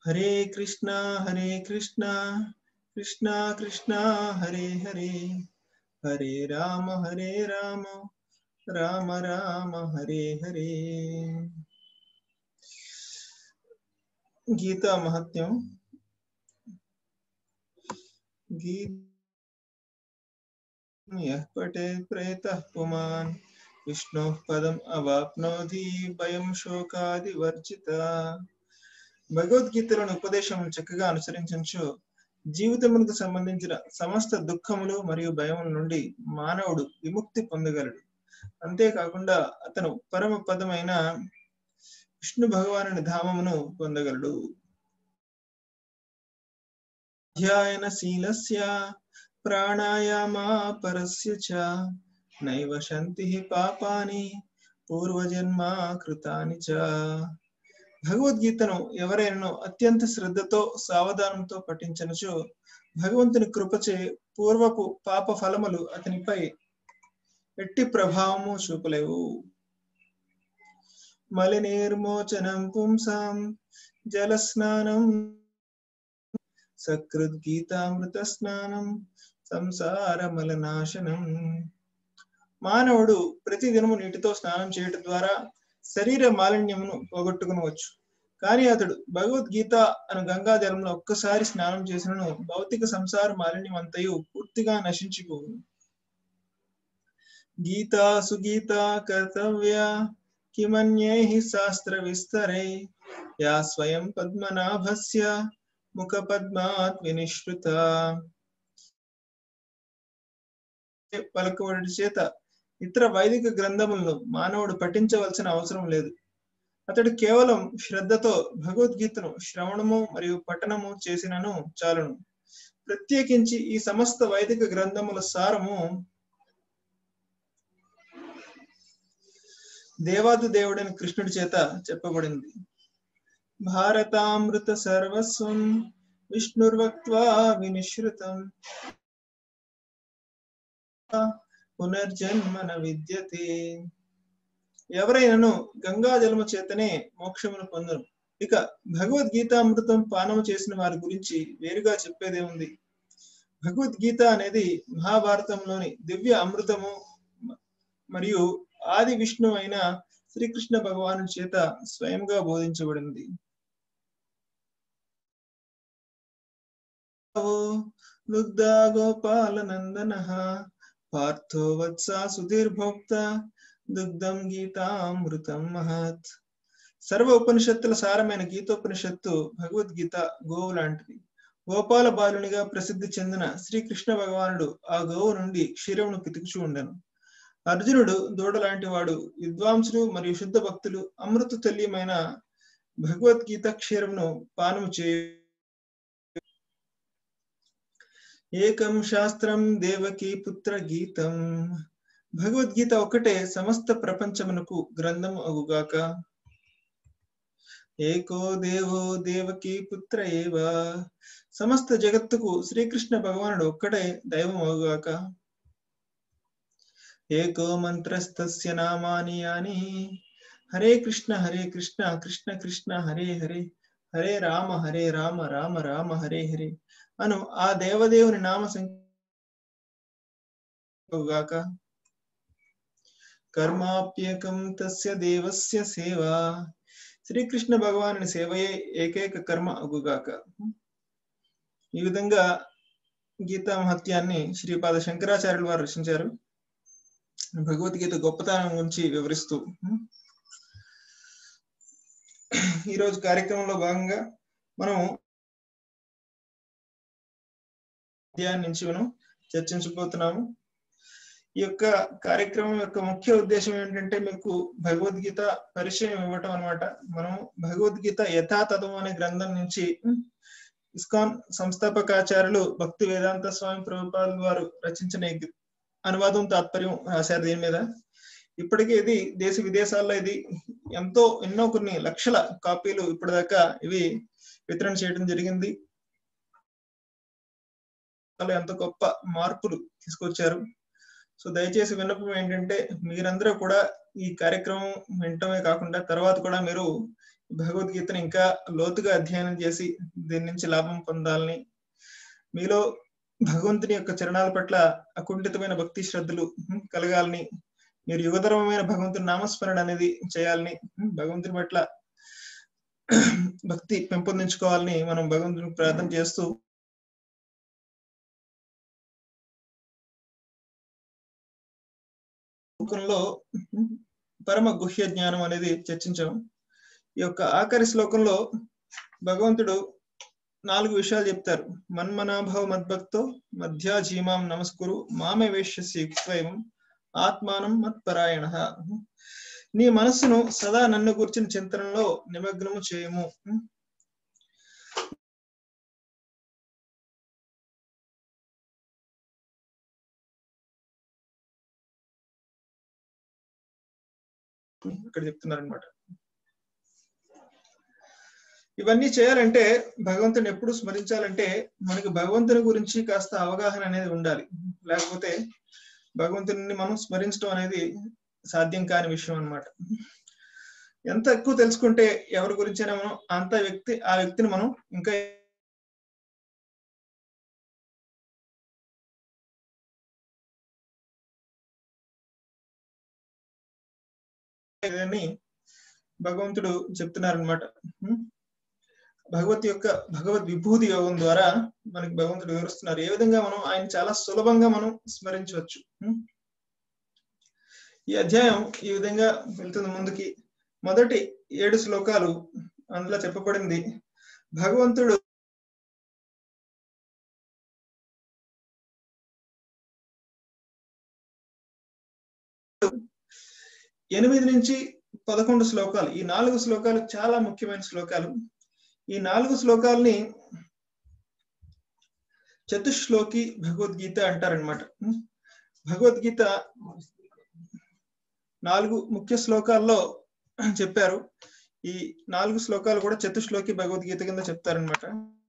హరే కృష్ణ హరే కృష్ణ కృష్ణ కృష్ణ హరే హరే హరే రామ హరే రామ రామ రామ హరే హరే గీతా మహత్యం గీత यः पठेत् प्रेतः पुमान् विष्णोः पदम् अवाप्नोति భయం శోకాదివర్జిత భగవద్గీతలోని ఉపదేశములు చక్కగా అనుసరించు జీవితమునకు సంబంధించిన సమస్త దుఃఖములు మరియు భయముల నుండి మానవుడు విముక్తి పొందగలడు అంతేకాకుండా అతను పరమ పదమైన విష్ణు భగవానుని ధామమును పొందగలడు అధ్యాయన శీలస్య ప్రాణాయామా పరస్య చ నైవ శంతి పాపాని పూర్వజన్మ కృతాని చ భగవద్గీతను ఎవరైనా అత్యంత శ్రద్ధతో సావధానంతో పఠించనుచో భగవంతుని కృపచే పూర్వపు పాప ఫలములు అతనిపై ఎట్టి ప్రభావము చూపలేవు మలినీర్మోచనం పుంసాం జలస్నానం సకృద్గీతామృత స్నానం సంసార మలనాశనం మానవుడు ప్రతిదినము నీటితో స్నానం చేయటం ద్వారా శరీర మాలిన్యమును పోగొట్టుకునవచ్చు కానీ అతడు భగవద్గీత అను గంగా జలంలో ఒక్కసారి స్నానం చేసినను భౌతిక సంసార మాలిన్యం అంతయు పూర్తిగా నశించిపోవును గీతా సుగీత కర్తవ్య కిమన్యై శాస్త్ర విస్తరే యా స్వయం పద్మనాభస్య ముఖ పద్మాత్ వినిశ్రుత పలకబడి చేత ఇతర వైదిక గ్రంథములను మానవుడు పఠించవలసిన అవసరం లేదు అతడు కేవలం శ్రద్ధతో భగవద్గీతను శ్రవణము మరియు పఠనము చేసినను చాలును ప్రత్యేకించి ఈ సమస్త వైదిక గ్రంథముల సారము దేవాది దేవుడైన కృష్ణుడి చేత చెప్పబడింది భారతామృత సర్వస్వం విష్ణుర్వక్త్వా వినిశ్రుతం పునర్జన్మన విద్యతే ఎవరైనాను గంగా జలము చేతనే మోక్షమును పొందరు ఇక భగవద్గీతామృతం పానము చేసిన వారి గురించి వేరుగా చెప్పేదేముంది భగవద్గీత అనేది మహాభారతంలోని దివ్య అమృతము మరియు ఆది విష్ణు అయిన శ్రీకృష్ణ భగవాను చేత స్వయంగా బోధించబడింది లుగ్ధా గోపాల నందన పార్థో వత్స సుధీర్భోక్త దుగ్ధం గీతామృతం మహత్ సర్వ ఉపనిషత్తుల సారమైన గీతోపనిషత్తు భగవద్గీత గోవు లాంటిది గోపాల బాలునిగా ప్రసిద్ధి చెందిన శ్రీకృష్ణ భగవానుడు ఆ గోవు నుండి క్షీరమును పితుకుచూ ఉండను అర్జునుడు దూడ లాంటి వాడు విద్వాంసులు మరియు శుద్ధ భక్తులు అమృత తుల్యమైన భగవద్గీత క్షీరమును పానము చేయు ఏకం శాస్త్రం దేవకి పుత్ర గీతం భగవద్గీత ఒకటే సమస్త ప్రపంచమునకు గ్రంథం అగుగాక ఏకో దేవో దేవకి పుత్ర ఏవ సమస్త జగత్తుకు శ్రీకృష్ణ భగవానుడు ఒక్కడే దైవం అగుగాక ఏకో మంత్రస్తస్య నామాని యాని హరే కృష్ణ హరే కృష్ణ కృష్ణ కృష్ణ హరే హరే హరే రామ హరే రామ రామ రామ హరే హరే అను ఆ దేవదేవుని నామ సంగాక కర్మాప్యకం తస్య దేవస్య సేవ శ్రీకృష్ణ భగవానుని సేవయే ఏకైక కర్మ అగుగాక ఈ విధంగా గీతా మహత్యాన్ని శ్రీపాద శంకరాచార్యుల వారు రచించారు భగవద్గీత గొప్పతనం గురించి వివరిస్తూ ఈరోజు కార్యక్రమంలో భాగంగా మనం అధ్యాయం నుంచి మనం చర్చించబోతున్నాము ఈ యొక్క కార్యక్రమం యొక్క ముఖ్య ఉద్దేశం ఏంటంటే మీకు భగవద్గీత పరిచయం ఇవ్వటం అనమాట మనం భగవద్గీత యథాతథం అనే గ్రంథం నుంచి ఇస్కాన్ సంస్థాపకాచార్యులు భక్తి వేదాంత స్వామి ప్రభుపాల్ వారు రచించిన అనువాదం తాత్పర్యం రాశారు దీని మీద ఇప్పటికీ ఇది దేశ విదేశాల్లో ఇది ఎంతో ఎన్నో కొన్ని లక్షల కాపీలు ఇప్పటిదాకా ఇవి వితరణ చేయడం జరిగింది ఎంత గొప్ప మార్పులు తీసుకొచ్చారు సో దయచేసి విన్నపం ఏంటంటే మీరందరూ కూడా ఈ కార్యక్రమం వినటమే కాకుండా తర్వాత కూడా మీరు భగవద్గీతను ఇంకా లోతుగా అధ్యయనం చేసి దీని నుంచి లాభం పొందాలని మీలో భగవంతుని యొక్క చరణాల పట్ల అకుంఠితమైన భక్తి శ్రద్ధలు ఉమ్, కలగాలని మీరు యుగధర్మమైన భగవంతుని నామస్మరణ అనేది చేయాలని ఉమ్, భగవంతుని పట్ల భక్తి పెంపొందించుకోవాలని మనం భగవంతుని ప్రార్థన చేస్తూ శ్లోకంలో పరమ గుహ్య జ్ఞానం అనేది చర్చించాం ఈ యొక్క ఆఖరి శ్లోకంలో భగవంతుడు నాలుగు విషయాలు చెప్తారు మన్మనాభవ మద్భక్తో మధ్యాజీమాం నమస్కురు మామే వేష్యసి స్వయం ఆత్మానం మత్పరాయణ నీ మనస్సును సదా నన్ను కూర్చిన చింతనలో నిమగ్నము చేయము ఇక్కడ చెప్తున్నారు అనమాట ఇవన్నీ చేయాలంటే భగవంతుని ఎప్పుడు స్మరించాలంటే మనకి భగవంతుని గురించి కాస్త అవగాహన అనేది ఉండాలి లేకపోతే భగవంతుని మనం స్మరించడం అనేది సాధ్యం కాని విషయం అన్నమాట ఎంత ఎక్కువ తెలుసుకుంటే ఎవరి గురించైనా మనం అంత వ్యక్తి ఆ వ్యక్తిని మనం ఇంకా అని భగవంతుడు చెప్తున్నారనమాట భగవత్ యొక్క భగవద్ విభూతి యోగం ద్వారా మనకి భగవంతుడు వివరిస్తున్నారు ఏ విధంగా మనం ఆయన చాలా సులభంగా మనం స్మరించవచ్చు ఉం? ఈ అధ్యాయం ఈ విధంగా వెళ్తుంది ముందుకి మొదటి ఏడు శ్లోకాలు అందులో చెప్పబడింది భగవంతుడు ఎనిమిది నుంచి పదకొండు శ్లోకాలు ఈ నాలుగు శ్లోకాలు చాలా ముఖ్యమైన శ్లోకాలు ఈ నాలుగు శ్లోకాలని చతుశ్లోకి భగవద్గీత అంటారనమాట భగవద్గీత నాలుగు ముఖ్య శ్లోకాల్లో చెప్పారు ఈ నాలుగు శ్లోకాలు కూడా చతుశ్లోకి భగవద్గీత కింద చెప్తారనమాట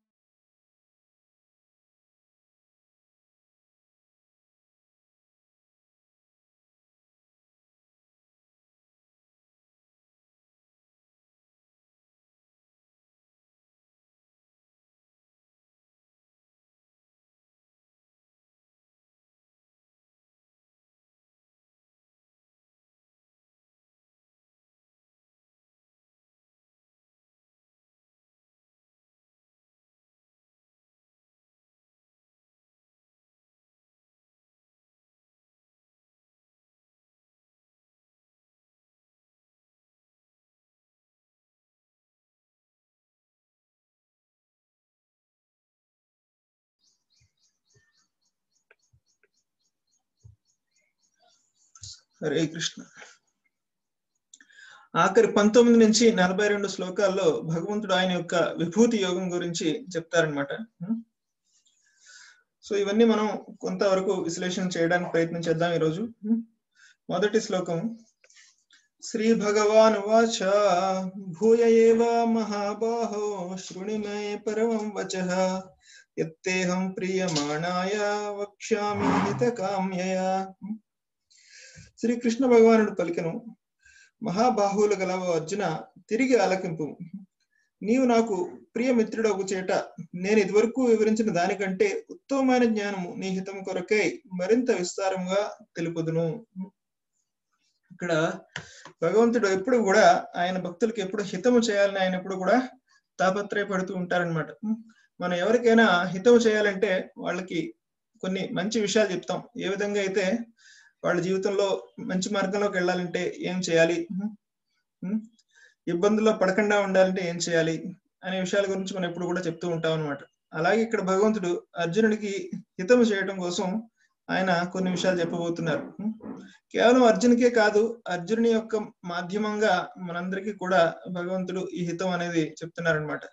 హరే కృష్ణ ఆఖరి పంతొమ్మిది నుంచి నలభై రెండు శ్లోకాల్లో భగవంతుడు ఆయన యొక్క విభూతి యోగం గురించి చెప్తారనమాట సో ఇవన్నీ మనం కొంతవరకు విశ్లేషణ చేయడానికి ప్రయత్నం చేద్దాం ఈరోజు మొదటి శ్లోకం శ్రీ భగవాన్ వాచ భూయ ఏవ మహాబాహో శృణి మే పరమం వచ యత్తేహం ప్రియమాణాయ వక్ష్యామి హితకామ్యయ శ్రీకృష్ణ భగవానుడు పలికను మహాబాహువులు గలవ అర్జున తిరిగి ఆలకింపు నీవు నాకు ప్రియమిత్రుడవు చేట నేను ఇదివరకు వివరించిన దానికంటే ఉత్తమమైన జ్ఞానము నీ హితం కొరకై మరింత విస్తారంగా తెలుపుదును ఇక్కడ భగవంతుడు ఎప్పుడు కూడా ఆయన భక్తులకు ఎప్పుడు హితము చేయాలని ఆయన ఎప్పుడు కూడా తాపత్రయపడుతూ ఉంటారనమాట మనం ఎవరికైనా హితము చేయాలంటే వాళ్ళకి కొన్ని మంచి విషయాలు చెప్తాం ఏ విధంగా అయితే వాళ్ళ జీవితంలో మంచి మార్గంలోకి వెళ్ళాలంటే ఏం చేయాలి ఇబ్బందుల్లో పడకుండా ఉండాలంటే ఏం చేయాలి అనే విషయాల గురించి మనం ఎప్పుడు కూడా చెప్తూ ఉంటాం అనమాట అలాగే ఇక్కడ భగవంతుడు అర్జునుడికి హితము చేయడం కోసం ఆయన కొన్ని విషయాలు చెప్పబోతున్నారు కేవలం అర్జునికే కాదు అర్జునుని యొక్క మాధ్యమంగా మనందరికీ కూడా భగవంతుడు ఈ హితం అనేది చెప్తున్నారనమాట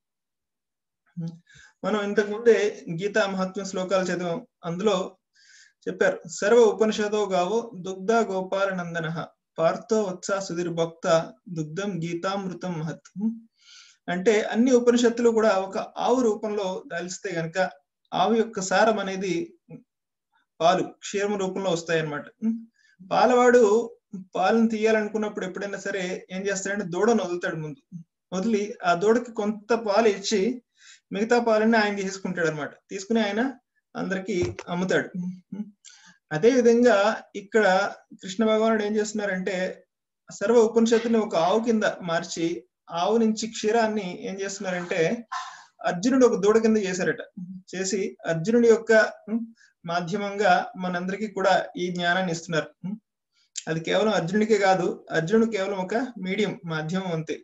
మనం ఇంతకు ముందే గీతా మహాత్మ్య శ్లోకాలు చదివాం అందులో చెప్పారు సర్వ ఉపనిషదో గావో దుగ్ధ గోపాల నందన పార్థో వత్స సుధీర్ భక్త దుగ్ధం గీతామృతం మహత్ అంటే అన్ని ఉపనిషత్తులు కూడా ఒక ఆవు రూపంలో దాల్స్తే గనక ఆవు యొక్క సారం అనేది పాలు క్షీరం రూపంలో వస్తాయి అన్నమాట పాలవాడు పాలను తీయాలనుకున్నప్పుడు ఎప్పుడైనా సరే ఏం చేస్తాడంటే దూడను వదులుతాడు ముందు వదిలి ఆ దూడకి కొంత పాలు ఇచ్చి మిగతా పాలన్నీ ఆయన తీసుకుంటాడు అనమాట తీసుకుని ఆయన అందరికి అమ్ముతాడు అదే విధంగా ఇక్కడ కృష్ణ భగవానుడు ఏం చేస్తున్నారంటే సర్వ ఉపనిషత్తుని ఒక ఆవు కింద మార్చి ఆవు నుంచి క్షీరాన్ని ఏం చేస్తున్నారంటే అర్జునుడు ఒక దూడ కింద చేశారట చేసి అర్జునుడి యొక్క మాధ్యమంగా మనందరికీ కూడా ఈ జ్ఞానాన్ని ఇస్తున్నారు అది కేవలం అర్జునుడికే కాదు అర్జునుడు కేవలం ఒక మీడియం మాధ్యమం అంతే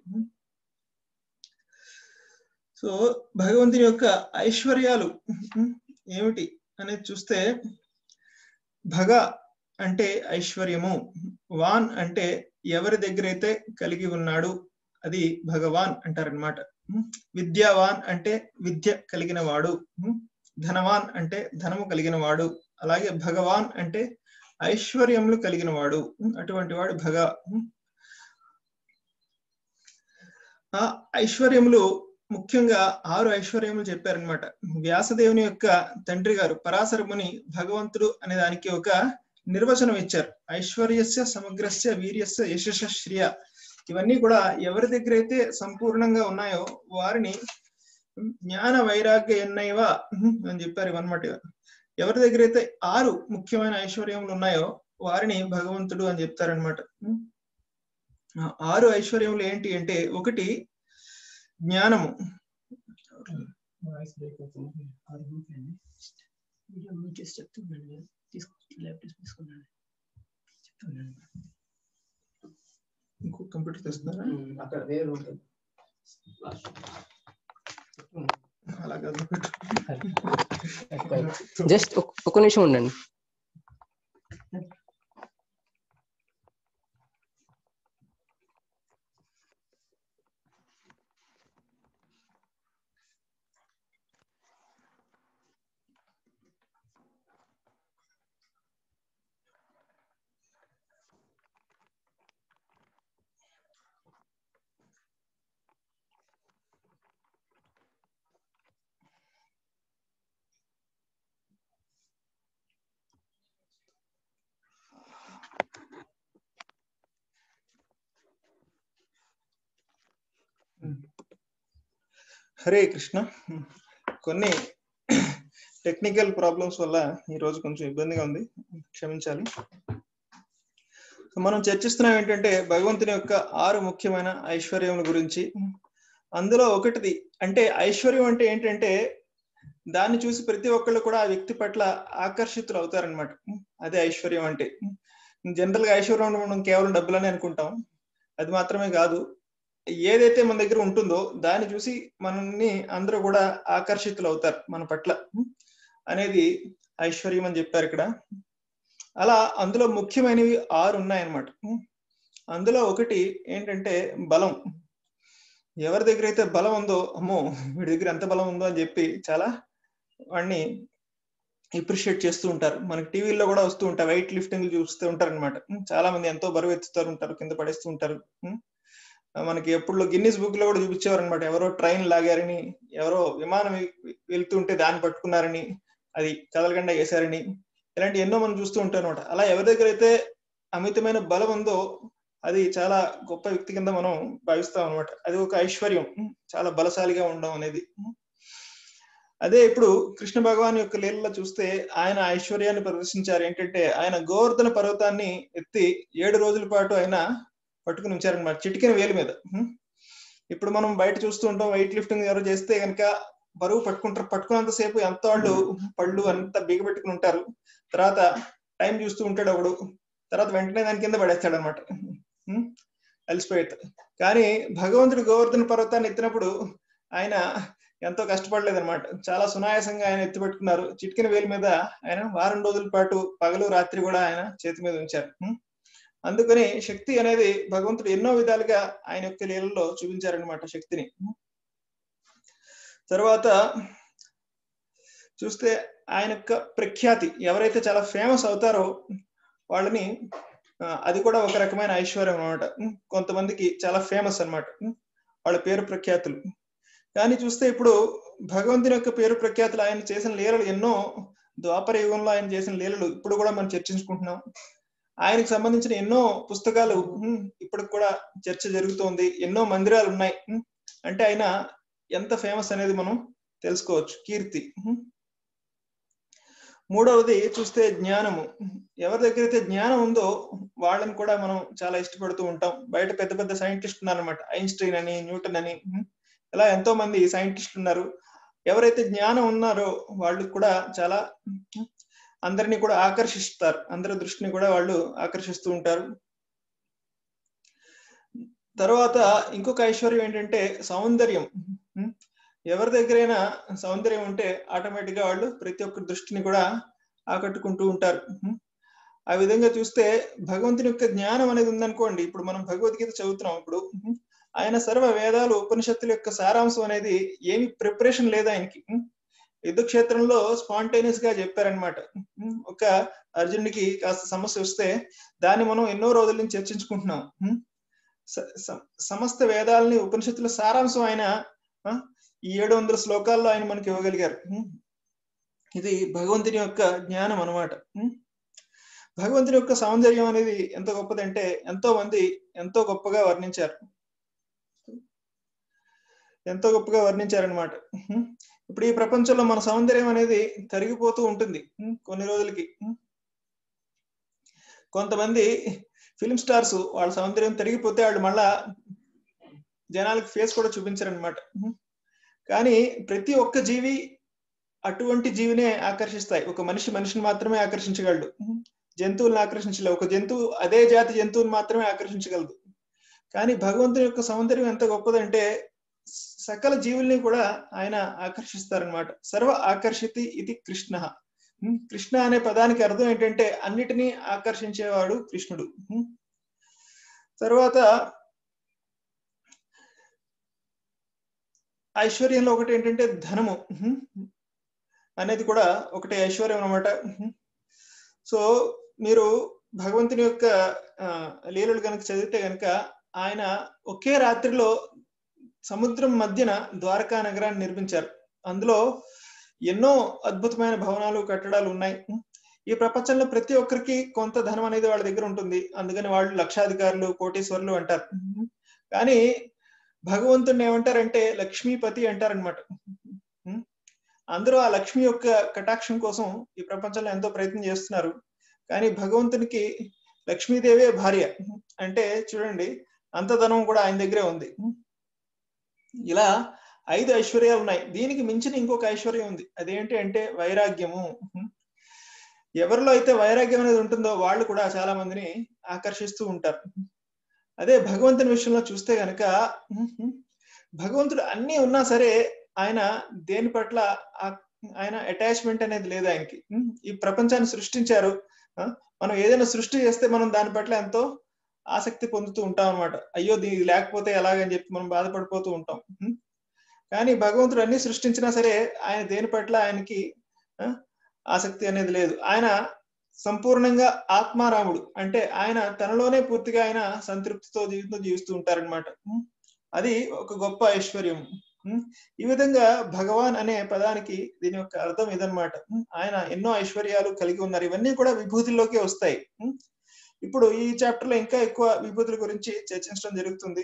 సో భగవంతుని యొక్క ఐశ్వర్యాలు ఏమిటి అనేది చూస్తే భగ అంటే ఐశ్వర్యము వాన్ అంటే ఎవరి దగ్గర అయితే కలిగి ఉన్నాడు అది భగవాన్ అంటారనమాట విద్యావాన్ అంటే విద్య కలిగిన వాడు ధనవాన్ అంటే ధనము కలిగిన వాడు అలాగే భగవాన్ అంటే ఐశ్వర్యములు కలిగిన వాడు అటువంటి వాడు భగ ఆ ఐశ్వర్యములు ముఖ్యంగా ఆరు ఐశ్వర్యములు చెప్పారనమాట వ్యాసదేవుని యొక్క తండ్రి గారు పరాశర ముని భగవంతుడు అనే దానికి ఒక నిర్వచనం ఇచ్చారు ఐశ్వర్యస్య సమగ్రస్య వీర్యస్య యశస్య శ్రియ ఇవన్నీ కూడా ఎవరి దగ్గర అయితే సంపూర్ణంగా ఉన్నాయో వారిని జ్ఞాన వైరాగ్య ఎన్నైవా అని చెప్పారు ఇవన్నమాట ఎవరి దగ్గర అయితే ఆరు ముఖ్యమైన ఐశ్వర్యములు ఉన్నాయో వారిని భగవంతుడు అని చెప్తారనమాట ఆరు ఐశ్వర్యములు ఏంటి అంటే ఒకటి జ్ఞానము ఇంకో కంప్యూటర్ తెస్తున్నారా అక్కడ వేరు ఉంటుంది అలాగే జస్ట్ ఒక నిమిషం ఉండండి హరే కృష్ణ కొన్ని టెక్నికల్ ప్రాబ్లమ్స్ వల్ల ఈ రోజు కొంచెం ఇబ్బందిగా ఉంది క్షమించాలి మనం చర్చిస్తున్నాం ఏంటంటే భగవంతుని యొక్క ఆరు ముఖ్యమైన ఐశ్వర్యముల గురించి అందులో ఒకటిది అంటే ఐశ్వర్యం అంటే ఏంటంటే దాన్ని చూసి ప్రతి ఒక్కళ్ళు కూడా ఆ వ్యక్తి పట్ల ఆకర్షితులు అవుతారనమాట అదే ఐశ్వర్యం అంటే జనరల్ గా ఐశ్వర్యం మనం కేవలం డబ్బులని అనుకుంటాం అది మాత్రమే కాదు ఏదైతే మన దగ్గర ఉంటుందో దాన్ని చూసి మనల్ని అందరూ కూడా ఆకర్షితులు అవుతారు మన పట్ల అనేది ఐశ్వర్యం అని చెప్పారు ఇక్కడ అలా అందులో ముఖ్యమైనవి ఆరు ఉన్నాయన్నమాట అందులో ఒకటి ఏంటంటే బలం ఎవరి దగ్గర అయితే బలం ఉందో అమ్మో వీడి దగ్గర ఎంత బలం ఉందో అని చెప్పి చాలా వాడిని అప్రిషియేట్ చేస్తూ ఉంటారు మనకి టీవీల్లో కూడా వస్తూ ఉంటారు వెయిట్ లిఫ్టింగ్ చూస్తూ ఉంటారు అనమాట చాలా మంది ఎంతో బరువు ఎత్తుతారు ఉంటారు కింద పడేస్తూ ఉంటారు మనకి ఎప్పుడు గిన్నీస్ బుక్ లో కూడా చూపించేవారు అనమాట ఎవరో ట్రైన్ లాగారని ఎవరో విమానం వెళ్తుంటే దాన్ని పట్టుకున్నారని అది కదలకుండా వేశారని ఇలాంటి ఎన్నో మనం చూస్తూ ఉంటాం అనమాట అలా ఎవరి దగ్గర అయితే అమితమైన బలం ఉందో అది చాలా గొప్ప వ్యక్తి కింద మనం భావిస్తాం అనమాట అది ఒక ఐశ్వర్యం చాలా బలశాలిగా ఉండడం అనేది అదే ఇప్పుడు కృష్ణ భగవాన్ యొక్క లీలలో చూస్తే ఆయన ఐశ్వర్యాన్ని ప్రదర్శించారు ఏంటంటే ఆయన గోవర్ధన పర్వతాన్ని ఎత్తి ఏడు రోజుల పాటు ఆయన పట్టుకుని ఉంచారనమాట చిటికిన వేలు మీద ఇప్పుడు మనం బయట చూస్తూ ఉంటాం వెయిట్ లిఫ్టింగ్ ఎవరు చేస్తే కనుక బరువు పట్టుకుంటారు పట్టుకున్నంత సేపు ఎంత వాళ్ళు పళ్ళు అంత బిగబెట్టుకుని ఉంటారు తర్వాత టైం చూస్తూ ఉంటాడు ఒకడు తర్వాత వెంటనే దాని కింద పడేస్తాడు అనమాట అలసిపోయేది కానీ భగవంతుడు గోవర్ధన పర్వతాన్ని ఎత్తినప్పుడు ఆయన ఎంతో కష్టపడలేదన్నమాట చాలా సునాయాసంగా ఆయన ఎత్తి పెట్టుకున్నారు చిటికిన వేలు మీద ఆయన వారం రోజుల పాటు పగలు రాత్రి కూడా ఆయన చేతి మీద ఉంచారు అందుకని శక్తి అనేది భగవంతుడు ఎన్నో విధాలుగా ఆయన యొక్క లీలలో చూపించారనమాట శక్తిని తర్వాత చూస్తే ఆయన యొక్క ప్రఖ్యాతి ఎవరైతే చాలా ఫేమస్ అవుతారో వాళ్ళని అది కూడా ఒక రకమైన ఐశ్వర్యం అనమాట కొంతమందికి చాలా ఫేమస్ అనమాట వాళ్ళ పేరు ప్రఖ్యాతులు కానీ చూస్తే ఇప్పుడు భగవంతుని యొక్క పేరు ప్రఖ్యాతులు ఆయన చేసిన లీలలు ఎన్నో ద్వాపర యుగంలో ఆయన చేసిన లీలలు ఇప్పుడు కూడా మనం చర్చించుకుంటున్నాం ఆయనకు సంబంధించిన ఎన్నో పుస్తకాలు ఇప్పటికి కూడా చర్చ జరుగుతోంది ఎన్నో మందిరాలు ఉన్నాయి అంటే ఆయన ఎంత ఫేమస్ అనేది మనం తెలుసుకోవచ్చు కీర్తి మూడవది చూస్తే జ్ఞానము ఎవరి దగ్గర అయితే జ్ఞానం ఉందో వాళ్ళని కూడా మనం చాలా ఇష్టపడుతూ ఉంటాం బయట పెద్ద పెద్ద సైంటిస్ట్ ఉన్నారనమాట ఐన్స్టైన్ అని న్యూటన్ అని ఇలా ఎంతో మంది సైంటిస్టులు ఉన్నారు ఎవరైతే జ్ఞానం ఉన్నారో వాళ్ళు కూడా చాలా అందరినీ కూడా ఆకర్షిస్తారు అందరి దృష్టిని కూడా వాళ్ళు ఆకర్షిస్తూ ఉంటారు తర్వాత ఇంకొక ఐశ్వర్యం ఏంటంటే సౌందర్యం ఎవరి దగ్గరైనా సౌందర్యం ఉంటే ఆటోమేటిక్ గా వాళ్ళు ప్రతి ఒక్క దృష్టిని కూడా ఆకట్టుకుంటూ ఉంటారు ఆ విధంగా చూస్తే భగవంతుని యొక్క జ్ఞానం అనేది ఉందనుకోండి ఇప్పుడు మనం భగవద్గీత చదువుతున్నాం ఇప్పుడు ఆయన సర్వ వేదాలు ఉపనిషత్తుల యొక్క సారాంశం అనేది ఏమి ప్రిపరేషన్ లేదు ఆయనకి యుద్ధ క్షేత్రంలో స్పాంటేనియస్ గా చెప్పారనమాట ఒక అర్జునుడికి కాస్త సమస్య వస్తే దాన్ని మనం ఎన్నో రోజుల నుంచి చర్చించుకుంటున్నాం సమస్త వేదాలని ఉపనిషత్తుల సారాంశం ఆయన ఈ ఏడు వందల శ్లోకాల్లో ఆయన మనకి ఇవ్వగలిగారు ఇది భగవంతుని యొక్క జ్ఞానం అనమాట భగవంతుని యొక్క సౌందర్యం అనేది ఎంత గొప్పదంటే ఎంతో మంది ఎంతో గొప్పగా వర్ణించారు ఎంతో గొప్పగా వర్ణించారనమాట ఇప్పుడు ఈ ప్రపంచంలో మన సౌందర్యం అనేది తరిగిపోతూ ఉంటుంది కొన్ని రోజులకి కొంతమంది ఫిల్మ్ స్టార్స్ వాళ్ళ సౌందర్యం తరిగిపోతే వాళ్ళు మళ్ళా జనాలకు ఫేస్ కూడా చూపించారనమాట కానీ ప్రతి ఒక్క జీవి అటువంటి జీవినే ఆకర్షిస్తాయి ఒక మనిషి మనిషిని మాత్రమే ఆకర్షించగలడు జంతువులను ఆకర్షించలేవు ఒక జంతువు అదే జాతి జంతువుని మాత్రమే ఆకర్షించగలదు కానీ భగవంతుని యొక్క సౌందర్యం ఎంత గొప్పదంటే సకల జీవుల్ని కూడా ఆయన ఆకర్షిస్తారనమాట సర్వ ఆకర్షితి ఇది కృష్ణ కృష్ణ అనే పదానికి అర్థం ఏంటంటే అన్నిటినీ ఆకర్షించేవాడు కృష్ణుడు తర్వాత ఐశ్వర్యంలో ఒకటి ఏంటంటే ధనము అనేది కూడా ఒకటి ఐశ్వర్యం అనమాట సో మీరు భగవంతుని యొక్క లీలలు కనుక చదివితే కనుక ఆయన ఒకే రాత్రిలో సముద్రం మధ్యన ద్వారకా నగరాన్ని నిర్మించారు అందులో ఎన్నో అద్భుతమైన భవనాలు కట్టడాలు ఉన్నాయి ఈ ప్రపంచంలో ప్రతి ఒక్కరికి కొంత ధనం అనేది వాళ్ళ దగ్గర ఉంటుంది అందుకని వాళ్ళు లక్షాధికారులు కోటీశ్వరులు అంటారు కానీ భగవంతుడిని ఏమంటారంటే లక్ష్మీపతి అంటారనమాట అందరూ ఆ లక్ష్మి యొక్క కటాక్షం కోసం ఈ ప్రపంచంలో ఎంతో ప్రయత్నం చేస్తున్నారు కానీ భగవంతునికి లక్ష్మీదేవే భార్య అంటే చూడండి అంత ధనం కూడా ఆయన దగ్గరే ఉంది ఇలా ఐదు ఐశ్వర్యాలు ఉన్నాయి దీనికి మించిన ఇంకొక ఐశ్వర్యం ఉంది అదేంటి అంటే వైరాగ్యము ఎవరిలో అయితే వైరాగ్యం అనేది ఉంటుందో వాళ్ళు కూడా చాలా మందిని ఆకర్షిస్తూ ఉంటారు అదే భగవంతుని విషయంలో చూస్తే గనక భగవంతుడు అన్ని ఉన్నా సరే ఆయన దేని పట్ల ఆయన అటాచ్మెంట్ అనేది లేదు ఆయనకి ఈ ప్రపంచాన్ని సృష్టించారు మనం ఏదైనా సృష్టి చేస్తే మనం దాని పట్ల ఎంతో ఆసక్తి పొందుతూ ఉంటాం అనమాట అయ్యో దీనికి లేకపోతే ఎలాగని చెప్పి మనం బాధపడిపోతూ ఉంటాం కానీ భగవంతుడు అన్ని సృష్టించినా సరే ఆయన దేని పట్ల ఆయనకి ఆసక్తి అనేది లేదు ఆయన సంపూర్ణంగా ఆత్మారాముడు అంటే ఆయన తనలోనే పూర్తిగా ఆయన సంతృప్తితో జీవితం జీవిస్తూ ఉంటారనమాట అది ఒక గొప్ప ఐశ్వర్యం ఈ విధంగా భగవాన్ అనే పదానికి దీని యొక్క అర్థం ఇదనమాట ఆయన ఎన్నో ఐశ్వర్యాలు కలిగి ఉన్నారు ఇవన్నీ కూడా విభూతిలోకి వస్తాయి ఇప్పుడు ఈ చాప్టర్ లో ఇంకా ఎక్కువ విభూతుల గురించి చర్చించడం జరుగుతుంది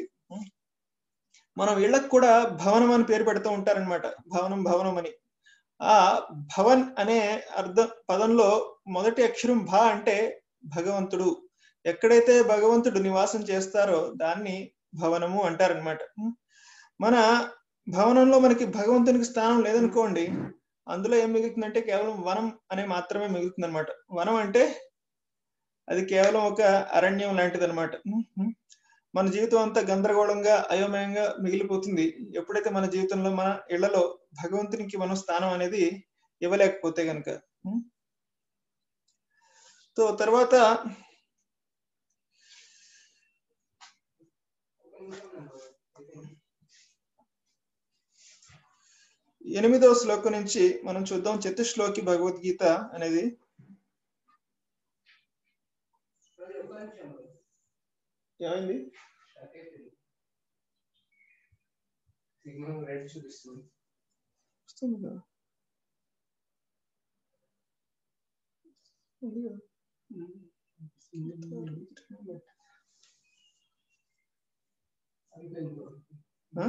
మనం ఇళ్లకు కూడా భవనం అని పేరు పెడుతూ ఉంటారనమాట భవనం భవనం అని ఆ భవన్ అనే అర్థ పదంలో మొదటి అక్షరం భా అంటే భగవంతుడు ఎక్కడైతే భగవంతుడు నివాసం చేస్తారో దాన్ని భవనము అంటారనమాట మన భవనంలో మనకి భగవంతునికి స్థానం లేదనుకోండి అందులో ఏం మిగులుతుందంటే కేవలం వనం అనే మాత్రమే మిగులుతుంది అనమాట వనం అంటే అది కేవలం ఒక అరణ్యం లాంటిది అనమాట మన జీవితం అంతా గందరగోళంగా అయోమయంగా మిగిలిపోతుంది ఎప్పుడైతే మన జీవితంలో మన ఇళ్లలో భగవంతునికి మనం స్థానం అనేది ఇవ్వలేకపోతే గనక సో తర్వాత ఎనిమిదవ శ్లోకం నుంచి మనం చూద్దాం చతుశ్లోకి భగవద్గీత అనేది ఏమైంది సిగ్నల్ రెడ్ చూపిస్తుంది వస్తుంది కదా ఉంది కదా. Huh?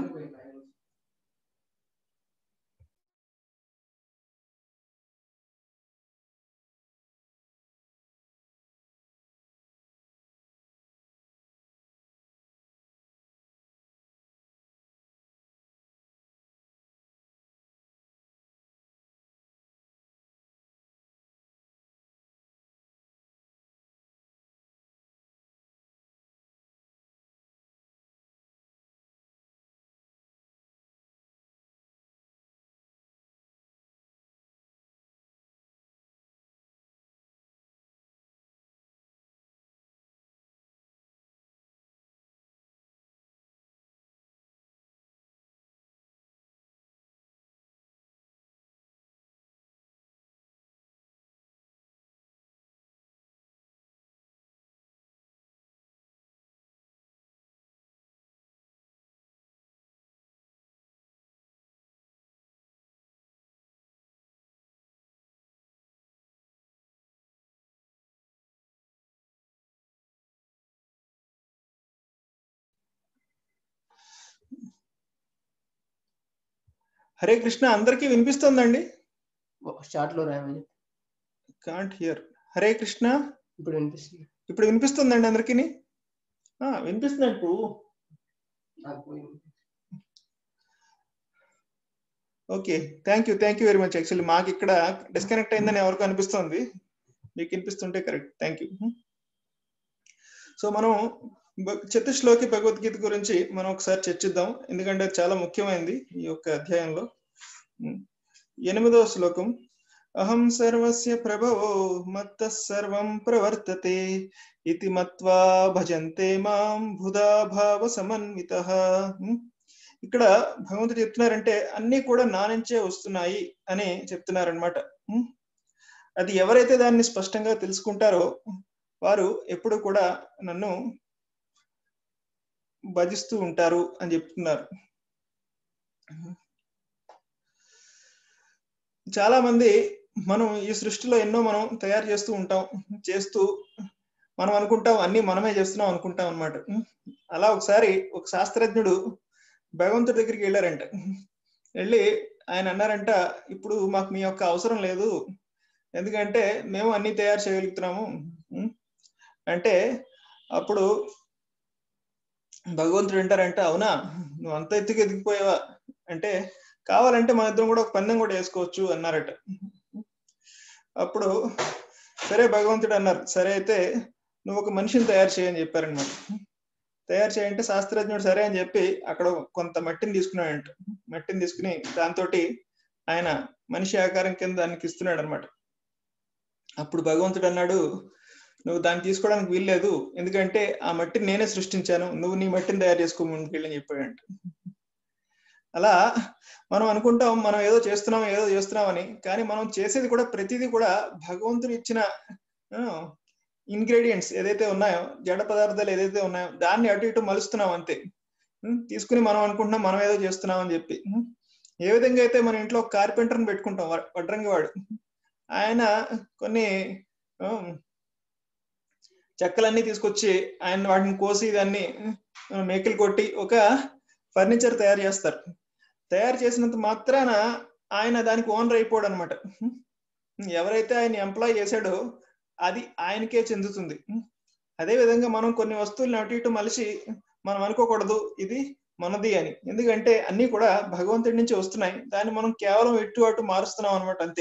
హరే కృష్ణ అందరికీ వినిపిస్తుందండి స్టార్ట్ లో రాయమని కాంట్ హియర్ హరే కృష్ణ ఇప్పుడు వినిపిస్తుంది ఇప్పుడు వినిపిస్తుందండి అందరికి వినిపిస్తుంది ఇప్పుడు నాకు పోయింది. Okay thank you thank you very much actually మాకు ఇక్కడ డిస్కనెక్ట్ అయిందని ఎవరికి అనిపిస్తుంది మీకు వినిపిస్తుంటే కరెక్ట్ థ్యాంక్ యూ సో మనం భ- చతుశ్లోకి భగవద్గీత గురించి మనం ఒకసారి చర్చిద్దాం ఎందుకంటే అది చాలా ముఖ్యమైనది ఈ యొక్క అధ్యాయంలో ఉమ్. ఎనిమిదవ శ్లోకం అహం సర్వస్య ప్రభవో మత్త సర్వం ప్రవర్తతే ఇతి మత్వా భజంతే మాం బుధా భావ సమన్విత ఇక్కడ భగవంతుడు చెప్తున్నారంటే అన్ని కూడా నా నుంచే వస్తున్నాయి అని చెప్తున్నారనమాట అది ఎవరైతే దాన్ని స్పష్టంగా తెలుసుకుంటారో వారు ఎప్పుడు కూడా నన్ను భజిస్తూ ఉంటారు అని చెప్తున్నారు చాలా మంది మనం ఈ సృష్టిలో ఎన్నో మనం తయారు చేస్తూ ఉంటాం చేస్తూ మనం అనుకుంటాం అన్ని మనమే చేస్తున్నాం అనుకుంటాం అనమాట అలా ఒకసారి ఒక శాస్త్రజ్ఞుడు భగవంతుడి దగ్గరికి వెళ్ళారంట వెళ్ళి ఆయన అన్నారంట ఇప్పుడు మాకు మీ యొక్క అవసరం లేదు ఎందుకంటే మేము అన్ని తయారు చేయగలుగుతున్నాము ఉం? అంటే అప్పుడు భగవంతుడు అంటారంట అవునా నువ్వు అంత ఎత్తుకు ఎదిగిపోయావా అంటే కావాలంటే మన ఇద్దరం కూడా ఒక పందెం కూడా వేసుకోవచ్చు అన్నారట అప్పుడు సరే భగవంతుడు అన్నారు సరే అయితే నువ్వు ఒక మనిషిని తయారు చేయని చెప్పారనమాట తయారు చేయంటే శాస్త్రజ్ఞుడు సరే అని చెప్పి అక్కడ కొంత మట్టిని తీసుకున్నాడంట మట్టిని తీసుకుని దాంతో ఆయన మనిషి ఆకారం కింద దానికి ఇస్తున్నాడు అనమాట అప్పుడు భగవంతుడు అన్నాడు నువ్వు దాన్ని తీసుకోవడానికి వీల్లేదు ఎందుకంటే ఆ మట్టిని నేనే సృష్టించాను నువ్వు నీ మట్టిని తయారు చేసుకో ముందుకెళ్ళని చెప్పాడంట అలా మనం అనుకుంటాం మనం ఏదో చేస్తున్నాం ఏదో చేస్తున్నామని కానీ మనం చేసేది కూడా ప్రతిదీ కూడా భగవంతుడు ఇచ్చిన ఇంగ్రీడియంట్స్ ఏదైతే ఉన్నాయో జడ పదార్థాలు ఏదైతే ఉన్నాయో దాన్ని అటు ఇటు మలుస్తున్నాం అంతే ఉం, తీసుకుని మనం అనుకుంటున్నాం మనం ఏదో చేస్తున్నాం అని చెప్పి ఉం, ఏ విధంగా అయితే మన ఇంట్లో కార్పెంటర్ని పెట్టుకుంటాం వ- వడ్రంగి వాడు ఆయన కొన్ని ఉం, చెక్కలన్నీ తీసుకొచ్చి ఆయన వాటిని కోసి దాన్ని ఉం, మేకలు కొట్టి ఒక ఫర్నిచర్ తయారు చేస్తారు తయారు చేసినంత మాత్రాన ఆయన దానికి ఓనర్ అయిపోడు అనమాట ఎవరైతే ఆయన ఎంప్లాయ్ చేశాడో అది ఆయనకే చెందుతుంది అదే విధంగా మనం కొన్ని వస్తువులను అటు ఇటు మలిసి మనం అనుకోకూడదు ఇది మనది అని ఎందుకంటే అన్ని కూడా భగవంతుడి నుంచి వస్తున్నాయి దాన్ని మనం కేవలం ఇటు అటు మారుస్తున్నాం అనమాట అంతే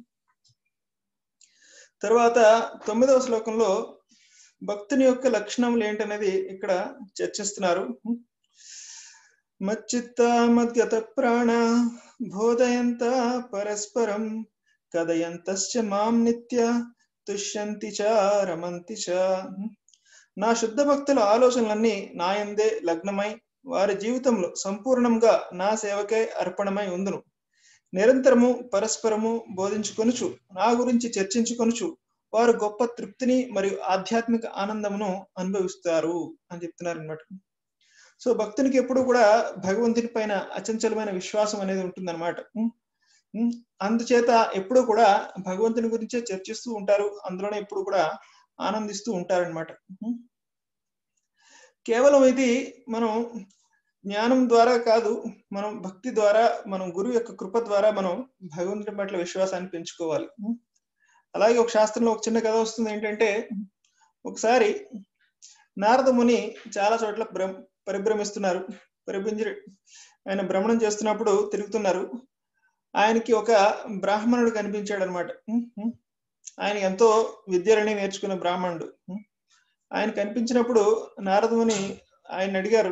తర్వాత తొమ్మిదవ శ్లోకంలో భక్తుని యొక్క లక్షణములు ఏంటనేది ఇక్కడ చర్చిస్తున్నారు మచ్చిత్త మద్గత ప్రాణ బోధయంత పరస్పరం కదయంతశ్చ మాం నిత్య తుష్యంతి చ రమంతి చ నా శుద్ధ భక్తుల ఆలోచనలన్నీ నాయందే లగ్నమై వారి జీవితంలో సంపూర్ణంగా నా సేవకై అర్పణమై ఉందును నిరంతరము పరస్పరము బోధించుకొనుచు నా గురించి చర్చించుకొనుచు వారు గొప్ప తృప్తిని మరియు ఆధ్యాత్మిక ఆనందమును అనుభవిస్తారు అని చెప్తున్నారు అనమాట సో భక్తునికి ఎప్పుడు కూడా భగవంతుని పైన అచంచలమైన విశ్వాసం అనేది ఉంటుందన్నమాట ఉం? ఉం? అందుచేత ఎప్పుడు కూడా భగవంతుని గురించే చర్చిస్తూ ఉంటారు అందులోనే ఎప్పుడు కూడా ఆనందిస్తూ ఉంటారనమాట కేవలం ఇది మనం జ్ఞానం ద్వారా కాదు మనం భక్తి ద్వారా మనం గురువు యొక్క కృప ద్వారా మనం భగవంతుడి పట్ల విశ్వాసాన్ని పెంచుకోవాలి అలాగే ఒక శాస్త్రంలో ఒక చిన్న కథ వస్తుంది ఏంటంటే ఒకసారి నారద ముని చాలా చోట్ల భ్రమ పరిభ్రమిస్తున్నారు పరిభ్రమించి ఆయన భ్రమణం చేస్తున్నప్పుడు తిరుగుతున్నారు ఆయనకి ఒక బ్రాహ్మణుడు కనిపించాడు అనమాట ఆయన ఎంతో విద్యలని నేర్చుకున్న బ్రాహ్మణుడు ఆయన కనిపించినప్పుడు నారదముని ఆయన అడిగారు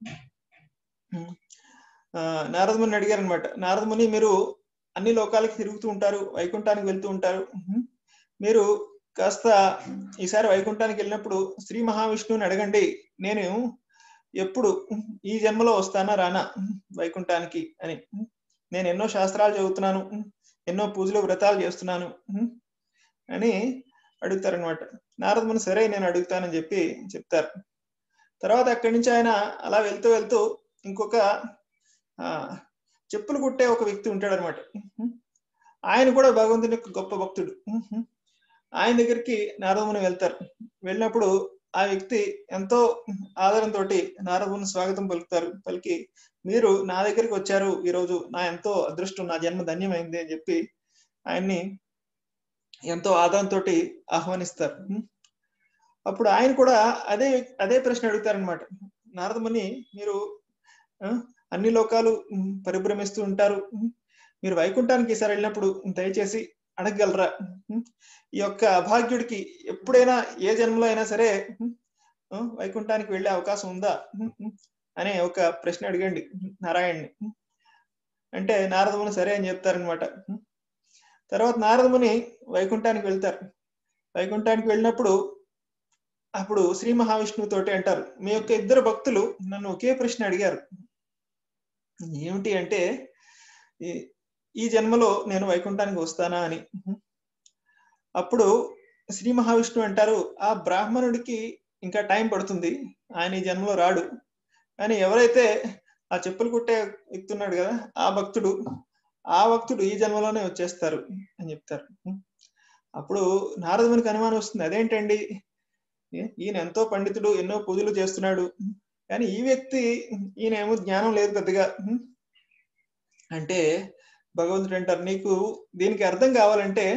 ఆ, నారదముని అడిగారు అనమాట నారదముని మీరు అన్ని లోకాలకి తిరుగుతూ ఉంటారు వైకుంఠానికి వెళ్తూ ఉంటారు ఉహు. మీరు కాస్త ఈసారి వైకుంఠానికి వెళ్ళినప్పుడు శ్రీ మహావిష్ణువుని అడగండి నేను ఎప్పుడు ఈ జన్మలో వస్తానా రానా వైకుంఠానికి అని నేను ఎన్నో శాస్త్రాలు చదువుతున్నాను ఎన్నో పూజలు వ్రతాలు చేస్తున్నాను అని అడుగుతారనమాట నారదముని సరే నేను అడుగుతానని చెప్పి చెప్తారు తర్వాత అక్కడి నుంచి ఆయన అలా వెళ్తూ వెళ్తూ ఇంకొక ఆ చెప్పులు కుట్టే ఒక వ్యక్తి ఉంటాడు అనమాట ఆయన కూడా భగవంతుని యొక్క గొప్ప భక్తుడు ఆయన దగ్గరికి నారదముని వెళ్తారు వెళ్ళినప్పుడు ఆ వ్యక్తి ఎంతో ఆదరంతో నారదముని స్వాగతం పలుకుతారు పలికి మీరు నా దగ్గరికి వచ్చారు ఈ రోజు నా ఎంతో అదృష్టం నా జన్మ ధన్యమైంది అని చెప్పి ఆయన్ని ఎంతో ఆదరంతో ఆహ్వానిస్తారు అప్పుడు ఆయన కూడా అదే అదే ప్రశ్న అడుగుతారనమాట నారదముని మీరు ఆ, అన్ని లోకాలు ఉమ్, పరిభ్రమిస్తూ ఉంటారు ఉమ్, మీరు వైకుంఠానికి ఈసారి వెళ్ళినప్పుడు దయచేసి అడగగలరా ఉమ్, ఈ యొక్క అభాగ్యుడికి ఎప్పుడైనా ఏ జన్మలో అయినా సరే ఉమ్, ఆ, వైకుంఠానికి వెళ్ళే అవకాశం ఉందా ఉమ్, ఉమ్, అనే ఒక ప్రశ్న అడిగండి ఉమ్, నారాయణ్ణి ఉమ్. అంటే నారదముని సరే అని చెప్తారనమాట ఉమ్. తర్వాత నారదముని వైకుంఠానికి వెళ్తారు వైకుంఠానికి వెళ్ళినప్పుడు అప్పుడు శ్రీ మహావిష్ణువు తోటి అంటారు మీ యొక్క ఇద్దరు భక్తులు నన్ను ఒకే ప్రశ్న అడిగారు ఏమిటి అంటే ఈ- ఈ జన్మలో నేను వైకుంఠానికి వస్తానా అని అప్పుడు శ్రీ మహావిష్ణువు అంటారు ఆ బ్రాహ్మణుడికి ఇంకా టైం పడుతుంది ఆయన ఈ జన్మలో రాడు కానీ ఎవరైతే ఆ చెప్పులు కుట్టే ఎక్కుతున్నాడు కదా ఆ భక్తుడు ఆ భక్తుడు ఈ జన్మలోనే వచ్చేస్తారు అని చెప్తారు అప్పుడు నారదునికి అనుమానం వస్తుంది అదేంటండి ఏ- ఈయన ఎంతో పండితుడు ఎన్నో పూజలు చేస్తున్నాడు కానీ ఈ వ్యక్తి ఈయన ఏమో జ్ఞానం లేదు పెద్దగా అంటే భగవంతుడు అంటారు నీకు దీనికి అర్థం కావాలంటే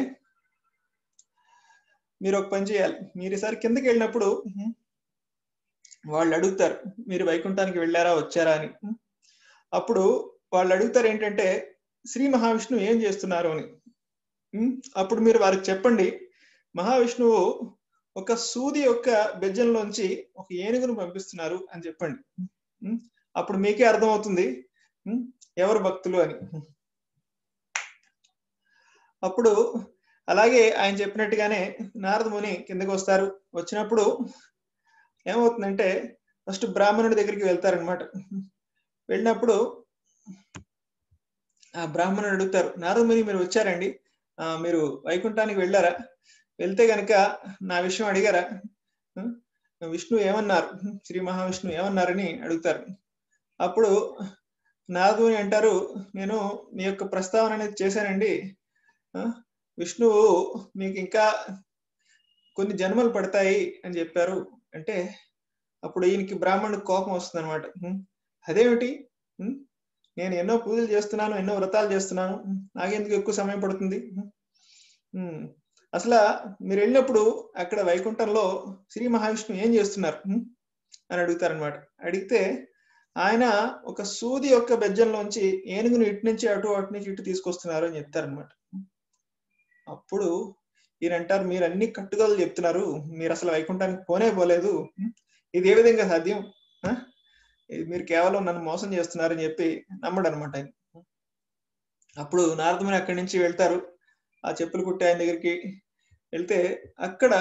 మీరు ఒక పని చేయాలి మీరు ఈసారి కిందకి వెళ్ళినప్పుడు వాళ్ళు అడుగుతారు మీరు వైకుంఠానికి వెళ్ళారా వచ్చారా అని అప్పుడు వాళ్ళు అడుగుతారు ఏంటంటే శ్రీ మహావిష్ణువు ఏం చేస్తున్నారు అని ఉమ్, అప్పుడు మీరు వారికి చెప్పండి మహావిష్ణువు ఒక సూది యొక్క బెజ్జంలోంచి ఒక ఏనుగును పంపిస్తున్నారు అని చెప్పండి ఉమ్, అప్పుడు మీకే అర్థమవుతుంది ఉమ్, ఎవరు భక్తులు అని అప్పుడు అలాగే ఆయన చెప్పినట్టుగానే నారద ముని కిందకి వస్తారు వచ్చినప్పుడు ఏమవుతుందంటే ఫస్ట్ బ్రాహ్మణుడి దగ్గరికి వెళ్తారనమాట వెళ్ళినప్పుడు ఆ బ్రాహ్మణుడు అడుగుతారు నారద ముని మీరు వచ్చారండి ఆ, మీరు వైకుంఠానికి వెళ్ళారా వెళ్తే గనక నా విషయం అడిగారా ఆ, విష్ణు ఏమన్నారు శ్రీ మహావిష్ణువు ఏమన్నారని అడుగుతారు అప్పుడు నారదుని అంటారు నేను మీ యొక్క ప్రస్తావన అనేది చేశానండి ఆ, విష్ణువు మీకు ఇంకా కొన్ని జన్మలు పడతాయి అని చెప్పారు అంటే అప్పుడు ఈయనకి బ్రాహ్మణుడికి కోపం వస్తుంది అనమాట అదేమిటి ఉం? నేను ఎన్నో పూజలు చేస్తున్నాను ఎన్నో వ్రతాలు చేస్తున్నాను ఉం, నాకెందుకు ఎక్కువ సమయం పడుతుంది ఉం. అసలు మీరు వెళ్ళినప్పుడు అక్కడ వైకుంఠంలో శ్రీ మహావిష్ణువు ఏం చేస్తున్నారు ఉం? అని అడుగుతారనమాట అడిగితే ఆయన ఒక సూది యొక్క బెజ్జంలోంచి ఏనుగును ఇటు నుంచి అటు అటు నుంచి ఇటు తీసుకొస్తున్నారు అని చెప్తారనమాట అప్పుడు ఈయన అంటారు మీరు అన్ని కట్టుదలు చెప్తున్నారు మీరు అసలు వైకుంఠానికి పోనే పోలేదు ఇది ఏ విధంగా సాధ్యం ఆ? ఇది మీరు కేవలం నన్ను మోసం చేస్తున్నారని చెప్పి నమ్మడు అనమాట ఆయన అప్పుడు నారదముని అక్కడి నుంచి వెళ్తారు ఆ చెప్పులు కుట్టే ఆయన దగ్గరికి వెళ్తే అక్కడ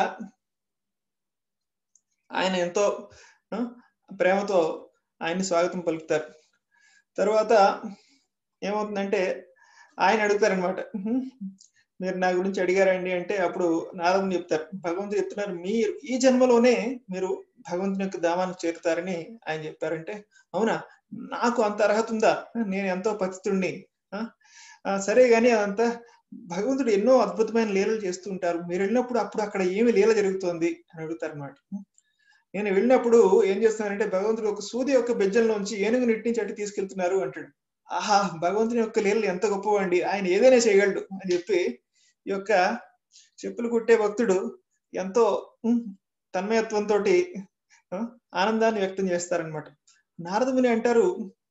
ఆయన ఎంతో ఆ, ప్రేమతో ఆయన్ని స్వాగతం పలుకుతారు తర్వాత ఏమవుతుందంటే ఆయన అడుగుతారనమాట మీరు నా గురించి అడిగారండి అంటే అప్పుడు నారదుని చెప్తారు భగవంతుడు చెప్తున్నారు మీరు ఈ జన్మలోనే మీరు భగవంతుని యొక్క ధామానికి చేరుతారని ఆయన చెప్పారంటే అవునా నాకు అంత అర్హత ఉందా నేను ఎంతో పతితుణ్ణి ఆ? ఆ, సరే గాని అదంతా భగవంతుడు ఎన్నో అద్భుతమైన లీలలు చేస్తూ ఉంటారు మీరు వెళ్ళినప్పుడు అప్పుడు అక్కడ ఏమి లీల జరుగుతోంది అని అడుగుతారు అనమాట నేను వెళ్ళినప్పుడు ఏం చేస్తున్నానంటే భగవంతుడు ఒక సూది యొక్క బెజ్జంలోంచి ఏనుగు నుంచి అటు తీసుకెళ్తున్నారు అంటాడు ఆహా భగవంతుని యొక్క లీలలు ఎంత గొప్పవండి ఆయన ఏదైనా చేయగలడు అని చెప్పి ఈ యొక్క చెప్పులు కుట్టే భక్తుడు ఎంతో ఉమ్, తన్మయత్వంతో ఆనందాన్ని వ్యక్తం చేస్తారనమాట నారదముని అంటారు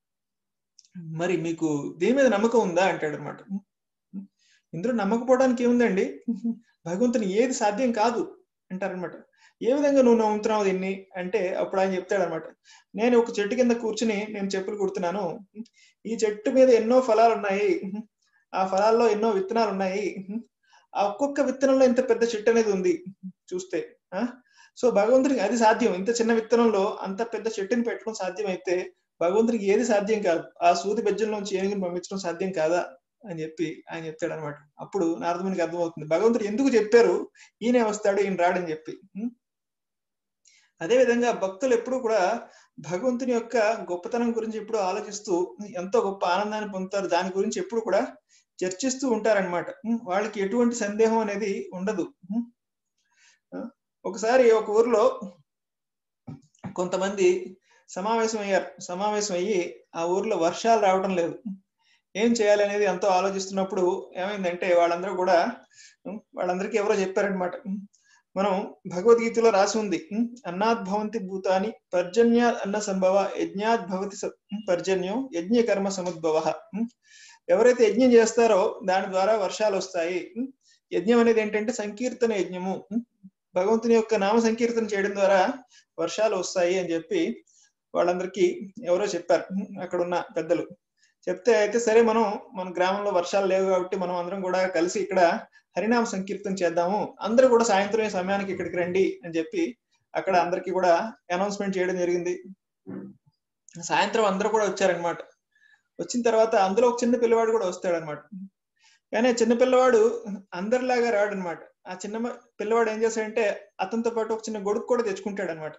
మరి మీకు దీని మీద నమ్మకం ఉందా అంటాడు అనమాట ఇందులో నమ్మకపోవడానికి ఏముందండి భగవంతుని ఏది సాధ్యం కాదు అంటారనమాట ఏ విధంగా నువ్వు నమ్ముతున్నావు దీన్ని అంటే అప్పుడు ఆయన చెప్తాడనమాట నేను ఒక చెట్టు కింద కూర్చుని నేను చెప్పులు కుడుతున్నాను ఈ చెట్టు మీద ఎన్నో ఫలాలు ఉన్నాయి ఆ ఫలాల్లో ఎన్నో విత్తనాలు ఉన్నాయి ఆ ఒక్కొక్క విత్తనంలో ఇంత పెద్ద చెట్టు అనేది ఉంది చూస్తే ఆ సో భగవంతుడికి అది సాధ్యం ఇంత చిన్న విత్తనంలో అంత పెద్ద చెట్టుని పెట్టడం సాధ్యం అయితే భగవంతుడికి ఏది సాధ్యం కాదు ఆ సూది బెజ్జంలోంచి ఏనుగుని పంపించడం సాధ్యం కాదా అని చెప్పి ఆయన చెప్తాడు అనమాట అప్పుడు నారదమునికి అర్థమవుతుంది భగవంతుడు ఎందుకు చెప్పారు ఈయనే వస్తాడు ఈయన రాడని చెప్పి ఉం? అదే విధంగా భక్తులు ఎప్పుడు కూడా భగవంతుని యొక్క గొప్పతనం గురించి ఎప్పుడు ఆలోచిస్తూ ఎంతో గొప్ప ఆనందాన్ని పొందుతారు దాని గురించి ఎప్పుడు కూడా చర్చిస్తూ ఉంటారనమాట వాళ్ళకి ఎటువంటి సందేహం అనేది ఉండదు ఉం? ఆ, ఒకసారి ఒక ఊర్లో కొంతమంది సమావేశం అయ్యారు సమావేశం అయ్యి ఆ ఊర్లో వర్షాలు రావడం లేదు ఏం చేయాలి అనేది ఎంతో ఆలోచిస్తున్నప్పుడు ఏమైందంటే వాళ్ళందరూ కూడా ఉం, వాళ్ళందరికీ ఎవరో చెప్పారనమాట మనం భగవద్గీతలో రాసి ఉంది ఉం, అన్నాద్ భవంతి భూతాని పర్జన్య అన్న సంభవ యజ్ఞాద్ భవతి స- ఉం, పర్జన్యం యజ్ఞ కర్మ సముద్భవ ఉం. ఎవరైతే యజ్ఞం చేస్తారో దాని ద్వారా వర్షాలు వస్తాయి ఉం. యజ్ఞం అనేది ఏంటంటే సంకీర్తన యజ్ఞము ఉం. భగవంతుని యొక్క నామ సంకీర్తన చేయడం ద్వారా వర్షాలు వస్తాయి అని చెప్పి వాళ్ళందరికీ ఎవరో చెప్పారు ఉం, అక్కడ ఉన్న పెద్దలు చెప్తే అయితే సరే మనం మన గ్రామంలో వర్షాలు లేవు కాబట్టి మనం అందరం కూడా కలిసి ఇక్కడ హరినామ సంకీర్తన చేద్దాము అందరూ కూడా సాయంత్రం ఈ సమయానికి ఇక్కడికి రండి అని చెప్పి అక్కడ అందరికీ కూడా అనౌన్స్మెంట్ చేయడం జరిగింది సాయంత్రం అందరూ కూడా వచ్చారనమాట వచ్చిన తర్వాత అందులో ఒక చిన్న పిల్లవాడు కూడా వస్తాడనమాట కానీ ఆ చిన్న పిల్లవాడు అందరిలాగా రాడనమాట ఆ చిన్న మ- పిల్లవాడు ఏం చేస్తాడంటే అతనితో పాటు ఒక చిన్న గొడుగు కూడా తెచ్చుకుంటాడు అనమాట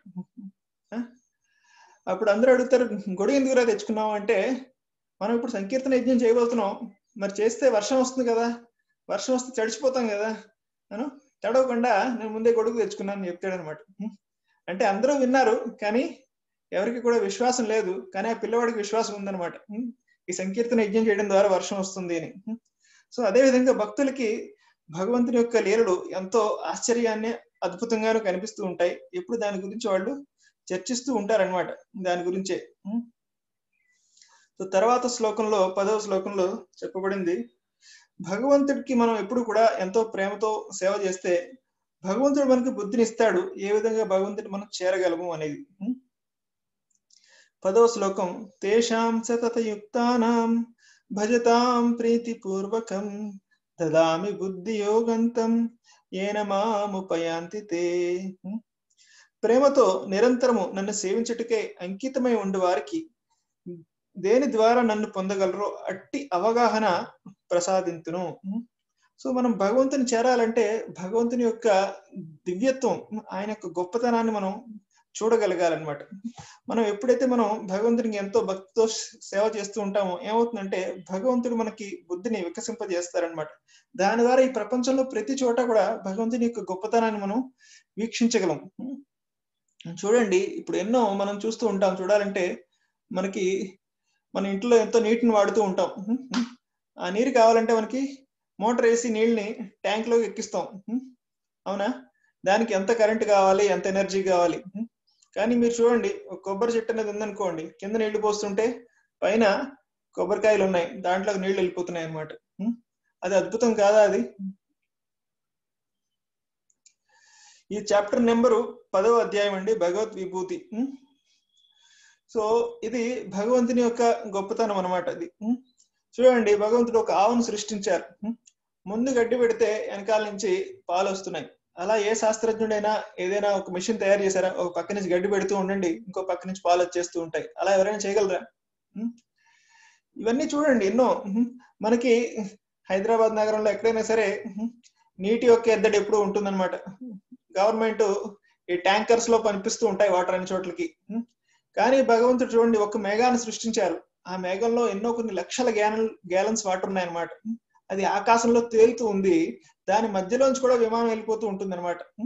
అప్పుడు అందరూ అడుగుతారు గొడుగు ఎందుకురా తెచ్చుకున్నావు అంటే మనం ఇప్పుడు సంకీర్తన యజ్ఞం చేయబోతున్నాం మరి చేస్తే వర్షం వస్తుంది కదా వర్షం వస్తే తడిచిపోతాం కదా నేను తడవకుండా నేను ముందే గొడుగు తెచ్చుకున్నాను అని చెప్తాడు అనమాట అంటే అందరూ విన్నారు కానీ ఎవరికి కూడా విశ్వాసం లేదు కానీ ఆ పిల్లవాడికి విశ్వాసం ఉందన్నమాట ఉం? ఈ సంకీర్తన యజ్ఞం చేయడం ద్వారా వర్షం వస్తుంది అని ఉం? సో అదే విధంగా భక్తులకి భగవంతుని యొక్క లీలలు ఎంతో ఆశ్చర్యాన్ని అద్భుతంగాను కనిపిస్తూ ఉంటాయి ఎప్పుడు దాని గురించి వాళ్ళు చర్చిస్తూ ఉంటారన్నమాట దాని గురించే ఉం? సో తర్వాత శ్లోకంలో పదవ శ్లోకంలో చెప్పబడింది భగవంతుడికి మనం ఎప్పుడు కూడా ఎంతో ప్రేమతో సేవ చేస్తే భగవంతుడు మనకి బుద్ధిని ఇస్తాడు ఏ విధంగా భగవంతుడు మనం చేరగలము అనేది ఉం? పదవ శ్లోకం తేషాం సతతయుక్తానాం భజతాం ప్రీతిపూర్వకం దదామి బుద్ధి యోగంతం ఏన మాముపయాంతి తే ఉం? ప్రేమతో నిరంతరము నన్ను సేవించుటకే అంకితమై ఉండి వారికి దేని ద్వారా నన్ను పొందగలరో అట్టి అవగాహన ప్రసాదింతును ఉం? సో మనం భగవంతుని చేరాలంటే భగవంతుని యొక్క దివ్యత్వం ఆయన యొక్క గొప్పతనాన్ని మనం చూడగలగాలన్నమాట మనం ఎప్పుడైతే మనం భగవంతునికి ఎంతో భక్తితో సేవ చేస్తూ ఉంటామో ఏమవుతుందంటే భగవంతుడు మనకి బుద్ధిని వికసింపజేస్తారనమాట దాని ద్వారా ఈ ప్రపంచంలో ప్రతి చోట కూడా భగవంతుని యొక్క గొప్పతనాన్ని మనం వీక్షించగలం చూడండి ఇప్పుడు ఎన్నో మనం చూస్తూ ఉంటాం చూడాలంటే మనకి మన ఇంట్లో ఎంతో నీటిని వాడుతూ ఉంటాం ఆ నీరు కావాలంటే మనకి మోటార్ వేసి నీళ్ళని ట్యాంక్ లోకి ఎక్కిస్తాం అవునా దానికి ఎంత కరెంట్ కావాలి ఎంత ఎనర్జీ కావాలి కానీ మీరు చూడండి ఒక కొబ్బరి చెట్టు అనేది ఉందనుకోండి కింద నీళ్లు పోస్తుంటే పైన కొబ్బరికాయలు ఉన్నాయి దాంట్లో నీళ్లు వెళ్ళిపోతున్నాయి అనమాట అది అద్భుతం కాదా అది ఈ చాప్టర్ నెంబరు పదవ అధ్యాయం అండి భగవద్ విభూతి సో ఇది భగవంతుని యొక్క గొప్పతనం అనమాట అది చూడండి భగవంతుడు ఒక ఆవును సృష్టించారు ముందు గడ్డి పెడితే వెనకాల నుంచి పాలు వస్తున్నాయి అలా ఏ శాస్త్రజ్ఞుడైనా ఏదైనా ఒక మిషన్ తయారు చేశారా ఒక పక్క నుంచి గడ్డి పెడుతూ ఉండండి ఇంకో పక్క నుంచి పాలు వచ్చేస్తూ ఉంటాయి అలా ఎవరైనా చేయగలరా ఇవన్నీ చూడండి ఎన్నో మనకి హైదరాబాద్ నగరంలో ఎక్కడైనా సరే నీటి యొక్క ఎద్దడి ఎప్పుడు ఉంటుందన్నమాట గవర్నమెంట్ ఈ ట్యాంకర్స్ లో పనిపిస్తూ ఉంటాయి వాటర్ అన్ని చోట్లకి కానీ భగవంతుడు చూడండి ఒక మేఘాన్ని సృష్టించారు ఆ మేఘంలో ఎన్నో కొన్ని లక్షల గ్యాలన్ గ్యాలన్స్ వాటర్ ఉన్నాయన్నమాట అది ఆకాశంలో తేలుతూ ఉంది దాని మధ్యలోంచి కూడా విమానం వెళ్ళిపోతూ ఉంటుంది అనమాట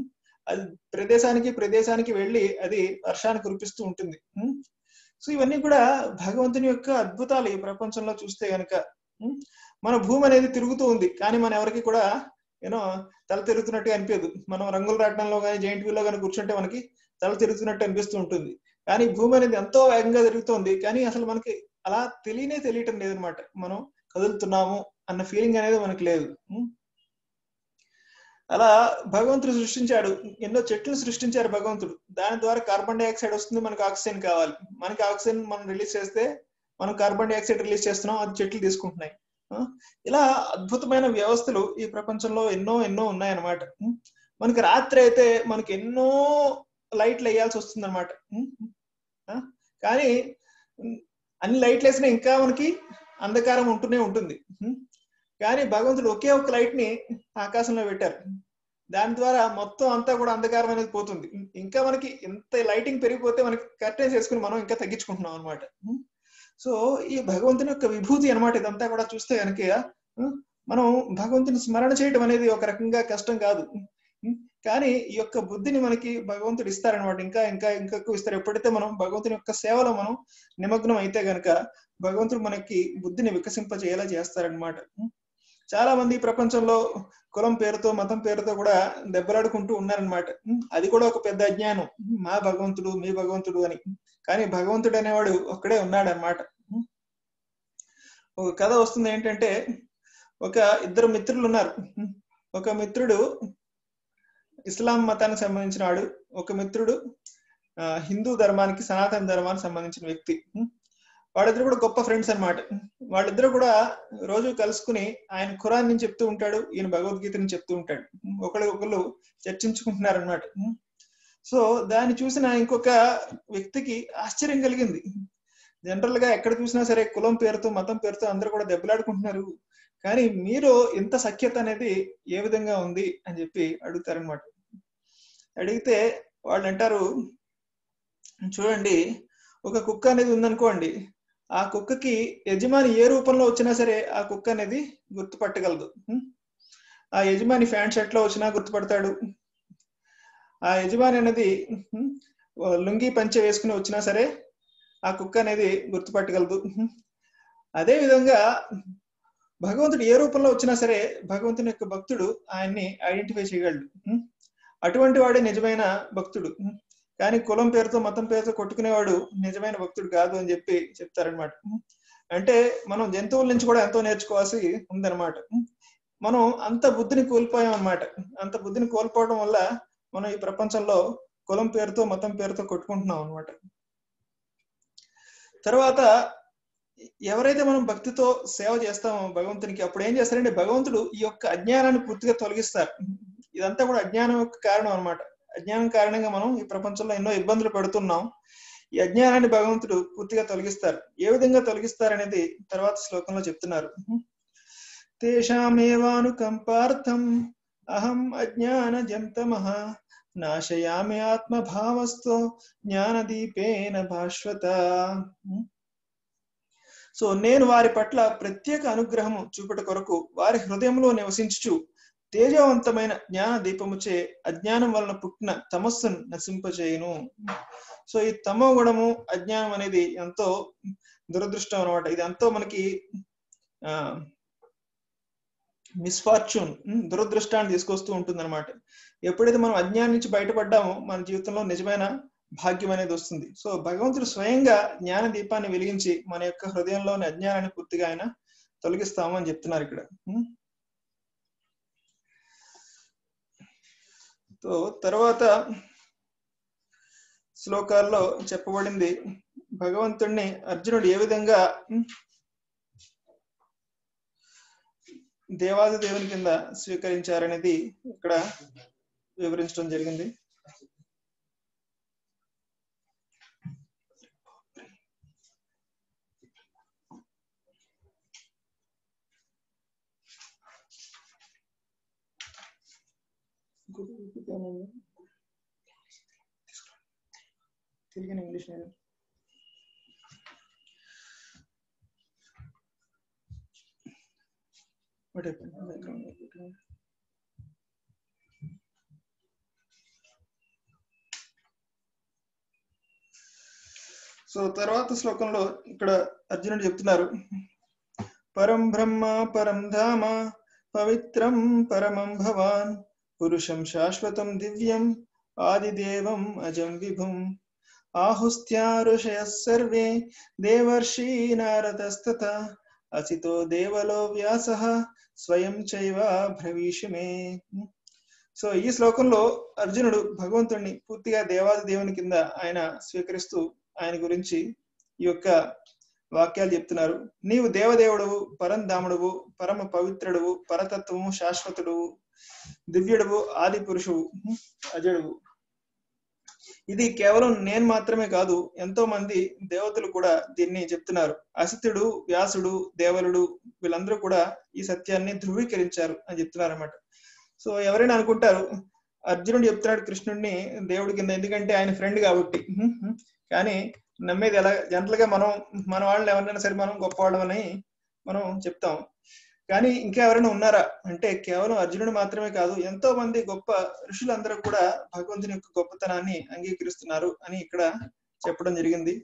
అది ప్రదేశానికి ప్రదేశానికి వెళ్ళి అది వర్షాన్ని కురిపిస్తూ ఉంటుంది ఉం? సో ఇవన్నీ కూడా భగవంతుని యొక్క అద్భుతాలు ఈ ప్రపంచంలో చూస్తే గనక ఉం? మన భూమి అనేది తిరుగుతూ ఉంది కానీ మన ఎవరికి కూడా యూనో తల తిరుగుతున్నట్టు అనిపించదు మనం రంగుల రాటంలో కానీ జైంట్ వీల్లో కానీ కూర్చుంటే మనకి తల తిరుగుతున్నట్టు అనిపిస్తూ ఉంటుంది కానీ భూమి అనేది ఎంతో వేగంగా తిరుగుతోంది కానీ అసలు మనకి అలా తెలియనే తెలియటం లేదనమాట మనం కదులుతున్నాము అన్న ఫీలింగ్ అనేది మనకి లేదు ఉం? అలా భగవంతుడు సృష్టించాడు ఎన్నో చెట్లు సృష్టించారు భగవంతుడు దాని ద్వారా కార్బన్ డైఆక్సైడ్ వస్తుంది మనకు ఆక్సిజన్ కావాలి మనకి ఆక్సిజన్ మనం రిలీజ్ చేస్తే మనం కార్బన్ డైఆక్సైడ్ రిలీజ్ చేస్తున్నాం అది చెట్లు తీసుకుంటున్నాయి ఆ? ఇలా అద్భుతమైన వ్యవస్థలు ఈ ప్రపంచంలో ఎన్నో ఎన్నో ఉన్నాయన్నమాట ఉం? మనకి రాత్రి అయితే మనకి ఎన్నో లైట్లు వేయాల్సి వస్తుంది అనమాట కానీ ఉం, అన్ని లైట్లు వేసినా ఇంకా మనకి అంధకారం ఉంటూనే ఉంటుంది ఉం? కానీ భగవంతుడు ఒకే ఒక్క లైట్ ని ఆకాశంలో పెట్టారు దాని ద్వారా మొత్తం అంతా కూడా అంధకారం అనేది పోతుంది ఇం- ఇంకా మనకి ఎంత లైటింగ్ పెరిగిపోతే మనకి కర్టెన్స్ వేసుకుని మనం ఇంకా తగ్గించుకుంటున్నాం అనమాట సో ఈ భగవంతుని యొక్క విభూతి అన్నమాట ఇదంతా కూడా చూస్తే కనుక ఉం, మనం భగవంతుని స్మరణ చేయడం అనేది ఒక రకంగా కష్టం కాదు ఉం, కానీ ఈ యొక్క బుద్ధిని మనకి భగవంతుడు ఇస్తారనమాట ఇంకా ఇంకా ఇంకా ఎక్కువ ఇస్తారు ఎప్పుడైతే మనం భగవంతుని యొక్క సేవలో మనం నిమగ్నం అయితే గనక భగవంతుడు మనకి బుద్ధిని వికసింపజేయేలా చేస్తారనమాట చాలా మంది ఈ ప్రపంచంలో కులం పేరుతో మతం పేరుతో కూడా దెబ్బలాడుకుంటూ ఉన్నారనమాట అది కూడా ఒక పెద్ద అజ్ఞానం మా భగవంతుడు మీ భగవంతుడు అని కానీ భగవంతుడు అనేవాడు ఒక్కడే ఉన్నాడు అనమాట ఒక కథ వస్తుంది ఏంటంటే ఒక ఇద్దరు మిత్రులు ఉన్నారు ఒక మిత్రుడు ఇస్లాం మతానికి సంబంధించిన వాడు ఒక మిత్రుడు ఆ, హిందూ ధర్మానికి సనాతన ధర్మానికి సంబంధించిన వ్యక్తి వాళ్ళిద్దరు కూడా గొప్ప ఫ్రెండ్స్ అన్నమాట వాళ్ళిద్దరు కూడా రోజు కలుసుకుని ఆయన ఖురాన్ నుంచి చెప్తూ ఉంటాడు ఈయన భగవద్గీతని చెప్తూ ఉంటాడు ఒకళ్ళు ఒకళ్ళు చర్చించుకుంటున్నారు అనమాట సో దాన్ని చూసిన ఇంకొక వ్యక్తికి ఆశ్చర్యం కలిగింది జనరల్ గా ఎక్కడ చూసినా సరే కులం పేరుతో మతం పేరుతో అందరూ కూడా దెబ్బలాడుకుంటున్నారు కానీ మీరు ఇంత సఖ్యత అనేది ఏ విధంగా ఉంది అని చెప్పి అడుగుతారనమాట అడిగితే వాళ్ళు అంటారు చూడండి ఒక కుక్క అనేది ఉందనుకోండి ఆ కుక్కకి యజమాని ఏ రూపంలో వచ్చినా సరే ఆ కుక్క అనేది గుర్తుపట్టగలదు ఉం? ఆ యజమాని ప్యాంట్ షర్ట్ లో వచ్చినా గుర్తుపడతాడు ఆ యజమాని అనేది ఉం, లుంగి పంచె వేసుకుని వచ్చినా సరే ఆ కుక్క అనేది గుర్తుపట్టగలదు ఉం? అదే విధంగా భగవంతుడు ఏ రూపంలో వచ్చినా సరే భగవంతుని యొక్క భక్తుడు ఆయన్ని ఐడెంటిఫై చేయగలడు ఉం? అటువంటి వాడే నిజమైన భక్తుడు ఉం? కానీ కులం పేరుతో మతం పేరుతో కొట్టుకునేవాడు నిజమైన భక్తుడు కాదు అని చెప్పి చెప్తారనమాట అంటే మనం జంతువుల నుంచి కూడా ఎంతో నేర్చుకోవాల్సి ఉందన్నమాట మనం అంత బుద్ధిని కోల్పోయాం అనమాట అంత బుద్ధిని కోల్పోవడం వల్ల మనం ఈ ప్రపంచంలో కులం పేరుతో మతం పేరుతో కొట్టుకుంటున్నాం అనమాట తర్వాత ఎవరైతే మనం భక్తితో సేవ చేస్తామో భగవంతునికి అప్పుడు ఏం చేస్తారంటే భగవంతుడు ఈ యొక్క అజ్ఞానాన్ని పూర్తిగా తొలగిస్తారు ఇదంతా కూడా అజ్ఞానం యొక్క కారణం అనమాట అజ్ఞానం కారణంగా మనం ఈ ప్రపంచంలో ఎన్నో ఇబ్బందులు పడుతున్నాం ఈ అజ్ఞానాన్ని భగవంతుడు పూర్తిగా తొలగిస్తారు ఏ విధంగా తొలగిస్తారు అనేది తర్వాత శ్లోకంలో చెప్తున్నారు తేషామేవానుకంపార్థం అహం అజ్ఞాన జంతమః నాశయామి ఆత్మభావస్థో జ్ఞానదీపేన భాష్వత సో నేను వారి పట్ల ప్రత్యేక అనుగ్రహము చూపట కొరకు వారి హృదయంలో నివసించుచు తేజవంతమైన జ్ఞాన దీపముచే అజ్ఞానం వలన పుట్టిన తమస్సును నశింపచేయును సో ఈ తమో గుణము అజ్ఞానం అనేది ఎంతో దురదృష్టం అనమాట ఇది ఎంతో మనకి ఆ మిస్ఫార్చ్యూన్ దురదృష్టాన్ని తీసుకొస్తూ ఉంటుంది అనమాట ఎప్పుడైతే మనం అజ్ఞానం నుంచి బయటపడ్డామో మన జీవితంలో నిజమైన భాగ్యం అనేది వస్తుంది సో భగవంతుడు స్వయంగా జ్ఞాన దీపాన్ని వెలిగించి మన యొక్క హృదయంలోని అజ్ఞానాన్ని పూర్తిగా ఆయన తొలగిస్తాము అని చెప్తున్నారు ఇక్కడ ఉం? సో తర్వాత శ్లోకాల్లో చెప్పబడింది భగవంతుణ్ణి అర్జునుడు ఏ విధంగా ఉం, దేవాది దేవుని కింద స్వీకరించారనేది ఇక్కడ వివరించడం జరిగింది తెలుగు ఇంగ్లీష్ నేను What happened? Background, background. So తర్వాత శ్లోకంలో ఇక్కడ అర్జునుడు చెప్తున్నారు పరం బ్రహ్మ పరం ధామ పవిత్రం పరమం భవాన్ పురుషం శాశ్వతం దివ్యం ఆదిదేవం అజం విభుం ఆహుస్త్యా ఋషయ సర్వే దేవర్షి నారదస్తత అసితో దేవలో వ్యాస స్వయం చైవ భ్రవీషు మే సో ఈ శ్లోకంలో అర్జునుడు భగవంతుణ్ణి పూర్తిగా దేవాది దేవుని కింద ఆయన స్వీకరిస్తూ ఆయన గురించి ఈ యొక్క వాక్యాలు చెప్తున్నారు నీవు దేవదేవుడవు పరంధాముడువు పరమ పవిత్రుడువు పరతత్వము శాశ్వతుడువు దివ్యుడువు ఆది పురుషువు అజడువు ఇది కేవలం నేను మాత్రమే కాదు ఎంతో మంది దేవతలు కూడా దీన్ని చెప్తున్నారు అసితుడు వ్యాసుడు దేవలుడు వీళ్ళందరూ కూడా ఈ సత్యాన్ని ధృవీకరించారు అని చెప్తున్నారు అనమాట సో ఎవరైనా అనుకుంటారు అర్జునుడు చెప్తున్నాడు కృష్ణుడిని దేవుడి కింద ఎందుకంటే ఆయన ఫ్రెండ్ కాబట్టి కానీ నమ్మేది ఎలా జనరల్ గా మనం మన వాళ్ళని ఎవరైనా సరే మనం గొప్పవాళ్ళమని మనం చెప్తాం కానీ ఇంకా ఎవరైనా ఉన్నారా అంటే కేవలం అర్జునుడు మాత్రమే కాదు ఎంతో మంది గొప్ప ఋషులందరూ కూడా భగవంతుని యొక్క గొప్పతనాన్ని అంగీకరిస్తున్నారు అని ఇక్కడ చెప్పడం జరిగింది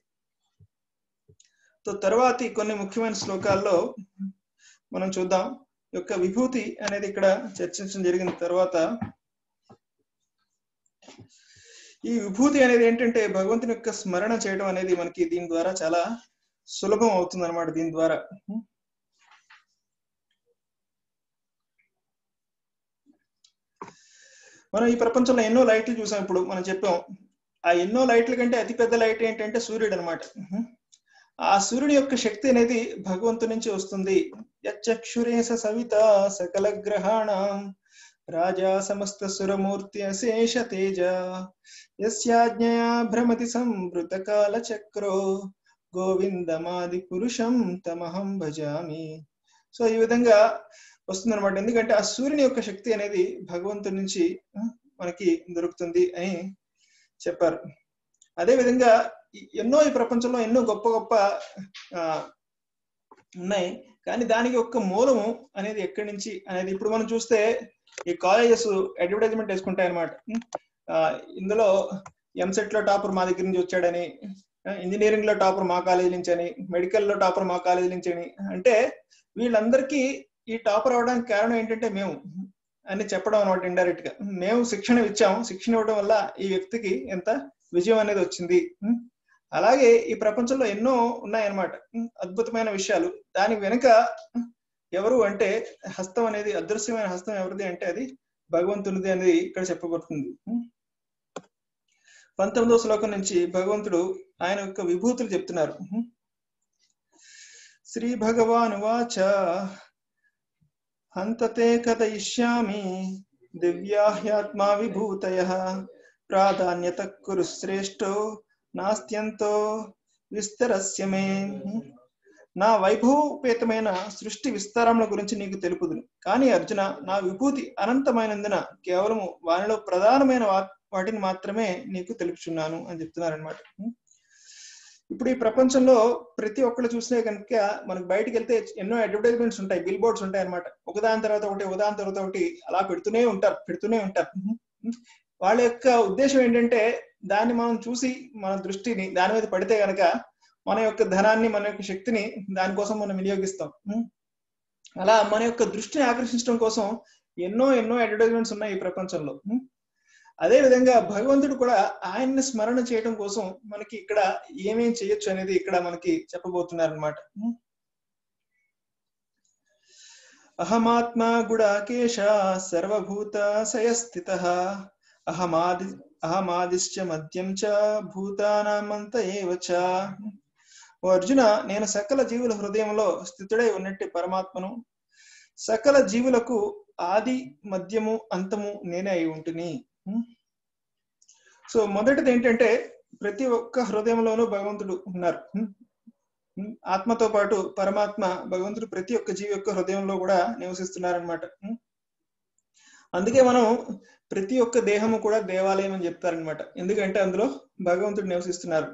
సో తర్వాతి కొన్ని ముఖ్యమైన శ్లోకాల్లో మనం చూద్దాం యొక్క విభూతి అనేది ఇక్కడ చర్చించడం జరిగిన తర్వాత ఈ విభూతి అనేది ఏంటంటే భగవంతుని యొక్క స్మరణ చేయడం అనేది మనకి దీని ద్వారా చాలా సులభం అవుతుంది అనమాట దీని ద్వారా మనం ఈ ప్రపంచంలో ఎన్నో లైట్లు చూసాం ఇప్పుడు మనం చెప్పాం ఆ ఎన్నో లైట్ల కంటే అతి పెద్ద లైట్ ఏంటంటే సూర్యుడు అనమాట ఆ సూర్యుడి యొక్క శక్తి అనేది భగవంతు నుంచి వస్తుంది యక్షురేశ సవిత సకల గ్రహాణం రాజా సమస్త సురమూర్తి అశేష తేజ యస్యాజ్ఞయా భ్రమతి సంవృత కాల చక్రో గోవిందమాది పురుషం తమహం భజామి సో ఈ విధంగా వస్తుందన్నమాట ఎందుకంటే ఆ సూర్యుని యొక్క శక్తి అనేది భగవంతుడి నుంచి మనకి దొరుకుతుంది అని చెప్పారు అదే విధంగా ఎన్నో ఈ ప్రపంచంలో ఎన్నో గొప్ప గొప్ప ఆ ఉన్నాయి కానీ దానికి ఒక్క మూలము అనేది ఎక్కడి నుంచి అనేది ఇప్పుడు మనం చూస్తే ఈ కాలేజెస్ అడ్వర్టైజ్మెంట్ వేసుకుంటాయి అనమాట ఇందులో ఎంసెట్ లో టాపర్ మా దగ్గర నుంచి వచ్చాడని ఇంజనీరింగ్ లో టాపర్ మా కాలేజీ నుంచి అని మెడికల్ లో టాపర్ మా కాలేజీ నుంచి అని అంటే వీళ్ళందరికీ ఈ టాపర్ అవడానికి కారణం ఏంటంటే మేము అని చెప్పడం అనమాట ఇండైరెక్ట్ గా మేము శిక్షణ ఇచ్చాము శిక్షణ ఇవ్వడం వల్ల ఈ వ్యక్తికి ఎంత విజయం అనేది వచ్చింది అలాగే ఈ ప్రపంచంలో ఎన్నో ఉన్నాయన్నమాట అద్భుతమైన విషయాలు దాని వెనుక ఎవరు అంటే హస్తం అనేది అదృశ్యమైన హస్తం ఎవరిది అంటే అది భగవంతునిది అనేది ఇక్కడ చెప్పబడుతుంది పంతొమ్మిదో శ్లోకం నుంచి భగవంతుడు ఆయన యొక్క విభూతులు చెప్తున్నారు శ్రీ భగవాన్ వాచ హంతతే కథయిష్యామి దివ్యాహ్యాత్మా విభూతయ ప్రాధాన్యత కురు శ్రేష్టో నాస్త్యంతో విస్తరస్య మే నా వైభవపేతమైన సృష్టి విస్తారముల గురించి నీకు తెలుపుదును కానీ అర్జున నా విభూతి అనంతమైనందున కేవలము వానిలో ప్రధానమైన వాటిని మాత్రమే నీకు తెలుపుచున్నాను అని చెప్తున్నారనమాట ఇప్పుడు ఈ ప్రపంచంలో ప్రతి ఒక్కళ్ళు చూసినా కనుక మనకు బయటికి వెళ్తే ఎన్నో అడ్వర్టైజ్మెంట్స్ ఉంటాయి బిల్ బోర్డ్స్ ఉంటాయి అనమాట ఒకదాని తర్వాత ఒకటి ఒకదాని తర్వాత ఒకటి అలా పెడుతూనే ఉంటారు పెడుతూనే ఉంటారు వాళ్ళ యొక్క ఉద్దేశం ఏంటంటే దాన్ని మనం చూసి మన దృష్టిని దాని మీద పడితే గనక మన యొక్క ధనాన్ని మన యొక్క శక్తిని దానికోసం మనం వినియోగిస్తాం అలా మన యొక్క దృష్టిని ఆకర్షించడం కోసం ఎన్నో ఎన్నో అడ్వర్టైజ్మెంట్స్ ఉన్నాయి ఈ ప్రపంచంలో అదే విధంగా భగవంతుడు కూడా ఆయన్ని స్మరణ చేయడం కోసం మనకి ఇక్కడ ఏమేం చేయొచ్చు అనేది ఇక్కడ మనకి చెప్పబోతున్నారు అనమాట అహమాత్మ గుడాకేశ సర్వభూత సయస్థిత అహమాది అహమాదిశ్చ మద్యం చ భూతానామంత ఏవచ ఓ అర్జున నేను సకల జీవుల హృదయంలో స్థితుడై ఉన్నట్టు పరమాత్మను సకల జీవులకు ఆది మధ్యము అంతము నేనే అయి ఉంటుని సో మొదటిది ఏంటంటే ప్రతి ఒక్క హృదయంలోనూ భగవంతుడు ఉన్నారు ఆత్మతో పాటు పరమాత్మ భగవంతుడు ప్రతి ఒక్క జీవి యొక్క హృదయంలో కూడా నివసిస్తున్నారనమాట అందుకే మనం ప్రతి ఒక్క దేహము కూడా దేవాలయం అని చెప్తారనమాట ఎందుకంటే అందులో భగవంతుడు నివసిస్తున్నారు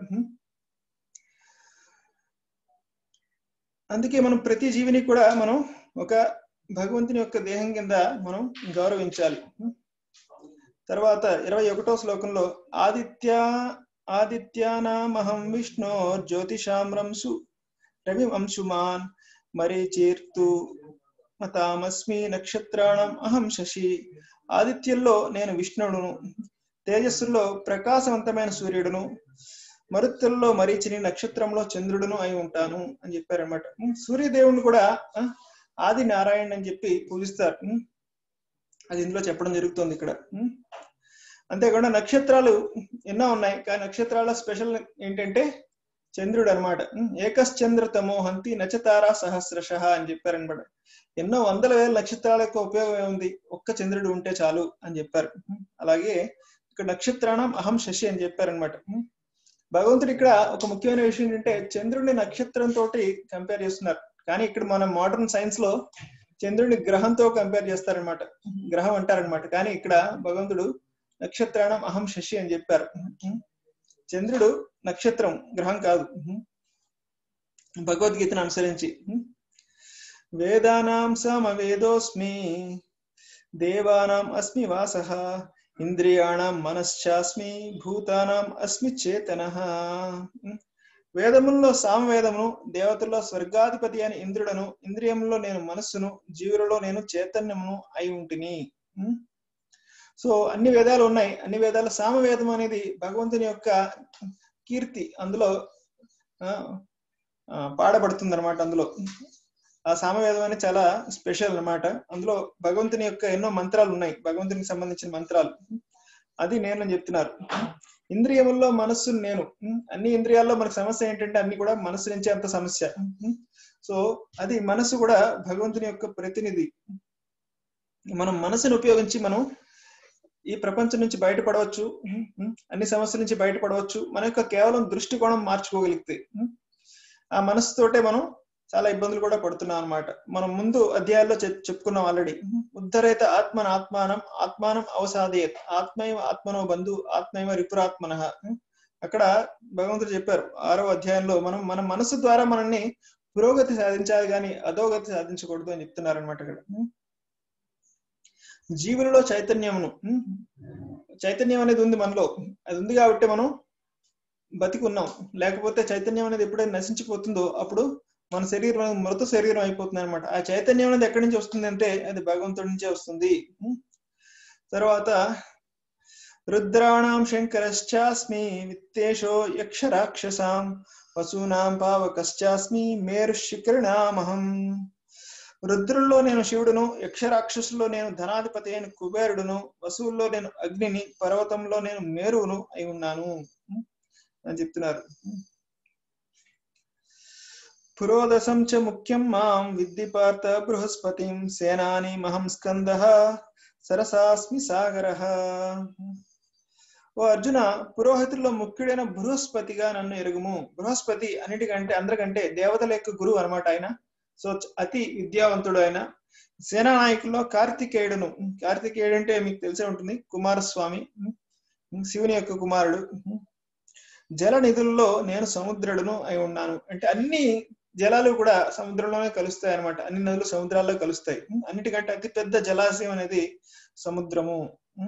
అందుకే మనం ప్రతి జీవిని కూడా మనం ఒక భగవంతుని యొక్క దేహం కింద మనం గౌరవించాలి తర్వాత ఇరవై ఒకటో శ్లోకంలో ఆదిత్య ఆదిత్యానామహం విష్ణో జ్యోతిషామ్రంసు రవి అంశుమాన్ మరీచీర్తు మతామస్మి నక్షత్రాణం అహం శశి ఆదిత్యుల్లో నేను విష్ణుడును తేజస్సుల్లో ప్రకాశవంతమైన సూర్యుడును మరుత్తుల్లో మరీచిని నక్షత్రంలో చంద్రుడును అయి ఉంటాను అని చెప్పారనమాట సూర్యదేవుని కూడా ఆ, ఆది నారాయణ అని చెప్పి పూజిస్తారు ఉం. అది ఇందులో చెప్పడం జరుగుతుంది ఇక్కడ ఉం. అంతేకాకుండా నక్షత్రాలు ఎన్నో ఉన్నాయి కానీ నక్షత్రాల స్పెషల్ ఏంటంటే చంద్రుడు అనమాట ఏకశ్చంద్ర తమోహంతి నచతారా సహస్రశ అని చెప్పారనమాట ఎన్నో వందల వేల నక్షత్రాల యొక్క ఉపయోగం ఏముంది ఒక్క చంద్రుడు ఉంటే చాలు అని చెప్పారు ఉం. అలాగే ఇక్కడ నక్షత్రానం అహం శశి అని చెప్పారనమాట భగవంతుడు ఇక్కడ ఒక ముఖ్యమైన విషయం ఏంటంటే చంద్రుడిని నక్షత్రంతో కంపేర్ చేస్తున్నారు కానీ ఇక్కడ మనం మోడర్న్ సైన్స్ లో చంద్రుడిని గ్రహంతో కంపేర్ చేస్తారనమాట గ్రహం అంటారనమాట కానీ ఇక్కడ భగవంతుడు నక్షత్రానం అహం శశి అని చెప్పారు చంద్రుడు నక్షత్రం గ్రహం కాదు భగవద్గీతను అనుసరించి వేదానాం సమవేదోస్మి దేవానాం అస్మి వాసః ఇంద్రియాణం మనశ్చాస్మి భూతానాం అస్మి చేతన వేదముల్లో సామవేదమును దేవతల్లో స్వర్గాధిపతి అని ఇంద్రుడను ఇంద్రియములో నేను మనస్సును జీవులలో నేను చైతన్యమును అయి ఉంటిని ఉం? సో అన్ని వేదాలు ఉన్నాయి అన్ని వేదాల సామవేదం అనేది భగవంతుని యొక్క కీర్తి అందులో ఆ, ఆ, పాడబడుతుంది అనమాట అందులో ఆ సామవేదం అనేది చాలా స్పెషల్ అన్నమాట అందులో భగవంతుని యొక్క ఎన్నో మంత్రాలు ఉన్నాయి భగవంతునికి సంబంధించిన మంత్రాలు అది నేను అని చెప్తున్నారు ఇంద్రియముల్లో మనస్సు నేను ఉం? అన్ని ఇంద్రియాల్లో మనకు సమస్య ఏంటంటే అన్ని కూడా మనస్సు నుంచే అంత సమస్య ఉం? సో అది మనస్సు కూడా భగవంతుని యొక్క ప్రతినిధి మనం మనసును ఉపయోగించి మనం ఈ ప్రపంచం నుంచి బయటపడవచ్చు ఉం? ఉం? అన్ని సమస్యల నుంచి బయటపడవచ్చు మన యొక్క కేవలం దృష్టికోణం మార్చుకోగలిగితే ఉం? ఆ మనసుతోటే మనం చాలా ఇబ్బందులు కూడా పడుతున్నాం అన్నమాట మనం ముందు అధ్యాయాల్లో చెప్- చెప్పుకున్నాం ఆల్రెడీ ఉద్ధరేత ఆత్మన ఆత్మానం ఆత్మానం అవసాదయత్ ఆత్మైవ ఆత్మనో బంధు ఆత్మైవ రిపురాత్మన అక్కడ భగవంతుడు చెప్పారు ఆరో అధ్యాయంలో మనం మన మనసు ద్వారా మనల్ని పురోగతి సాధించాలి కానీ అధోగతి సాధించకూడదు అని చెప్తున్నారు అనమాట ఇక్కడ జీవులలో చైతన్యమును ఉం? చైతన్యం అనేది ఉంది మనలో అది ఉంది కాబట్టి మనం బతికున్నాం లేకపోతే చైతన్యం అనేది ఎప్పుడైతే నశించిపోతుందో అప్పుడు మన శరీరం మృత శరీరం అయిపోతుంది అనమాట ఆ చైతన్యం అనేది ఎక్కడి నుంచి వస్తుంది అంటే అది భగవంతుడి నుంచే వస్తుంది ఉం? తర్వాత రుద్రాణం శంకరశ్చాస్మి విత్తేషో యక్ష రాక్షసాం వసూనాం పావకశ్చాస్మి మేరు శిఖరిణామహం రుద్రుల్లో నేను శివుడును యక్ష రాక్షసుల్లో నేను ధనాధిపతి అయిన కుబేరుడును వసువుల్లో నేను అగ్నిని పర్వతంలో నేను మేరువును అయి ఉన్నాను ఉం? అని చెప్తున్నారు పురోదశం చ ముఖ్యం మాం విద్ధి పార్థ బృహస్పతిం సేనాని మహం స్కంద సరసాస్మి సాగర ఓ అర్జున పురోహితుల్లో ముఖ్యుడైన బృహస్పతిగా నన్ను ఎరుగుము బృహస్పతి అన్నిటికంటే అందరికంటే దేవతల యొక్క గురువు అనమాట ఆయన సో చ- అతి విద్యావంతుడు ఆయన సేనా నాయకుల్లో కార్తికేయుడును కార్తికేయుడు అంటే మీకు తెలిసే ఉంటుంది కుమారస్వామి శివుని యొక్క కుమారుడు జల నిధుల్లో నేను సముద్రుడును అయి ఉన్నాను అంటే అన్ని జలాలు కూడా సముద్రంలోనే కలుస్తాయి అన్నమాట అన్ని నదులు సముద్రాల్లో కలుస్తాయి అన్నిటికంటే అతి పెద్ద జలాశయం అనేది సముద్రము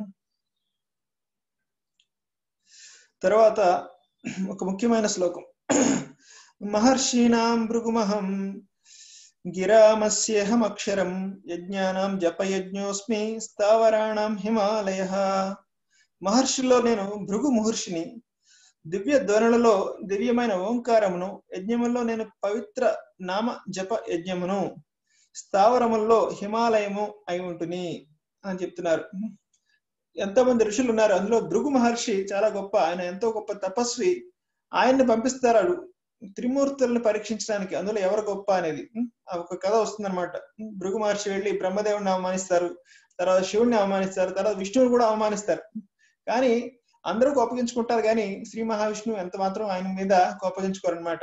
తర్వాత ఒక ముఖ్యమైన శ్లోకం మహర్షీణాం భృగుమహం గిరామస్యేహం అక్షరం యజ్ఞానాం జపయజ్ఞోస్మి స్థావరాణం హిమాలయ మహర్షుల్లో నేను భృగు మహర్షిని దివ్య ధ్వనులలో దివ్యమైన ఓంకారమును యజ్ఞములో నేను పవిత్ర నామ జప యజ్ఞమును స్థావరముల్లో హిమాలయము అయి ఉంటుంది అని చెప్తున్నారు ఎంతో మంది ఋషులు ఉన్నారు అందులో భృగు మహర్షి చాలా గొప్ప ఆయన ఎంతో గొప్ప తపస్వి ఆయన్ని పంపిస్తారు త్రిమూర్తులను పరీక్షించడానికి అందులో ఎవరు గొప్ప అనేది ఆ ఒక కథ వస్తుందన్నమాట భృగు మహర్షి వెళ్ళి బ్రహ్మదేవుడిని అవమానిస్తారు తర్వాత శివుడిని అవమానిస్తారు తర్వాత విష్ణువుని కూడా అవమానిస్తారు కానీ అందరూ కోపగించుకుంటారు కానీ శ్రీ మహావిష్ణువు ఎంత మాత్రం ఆయన మీద కోపగించుకోరు అనమాట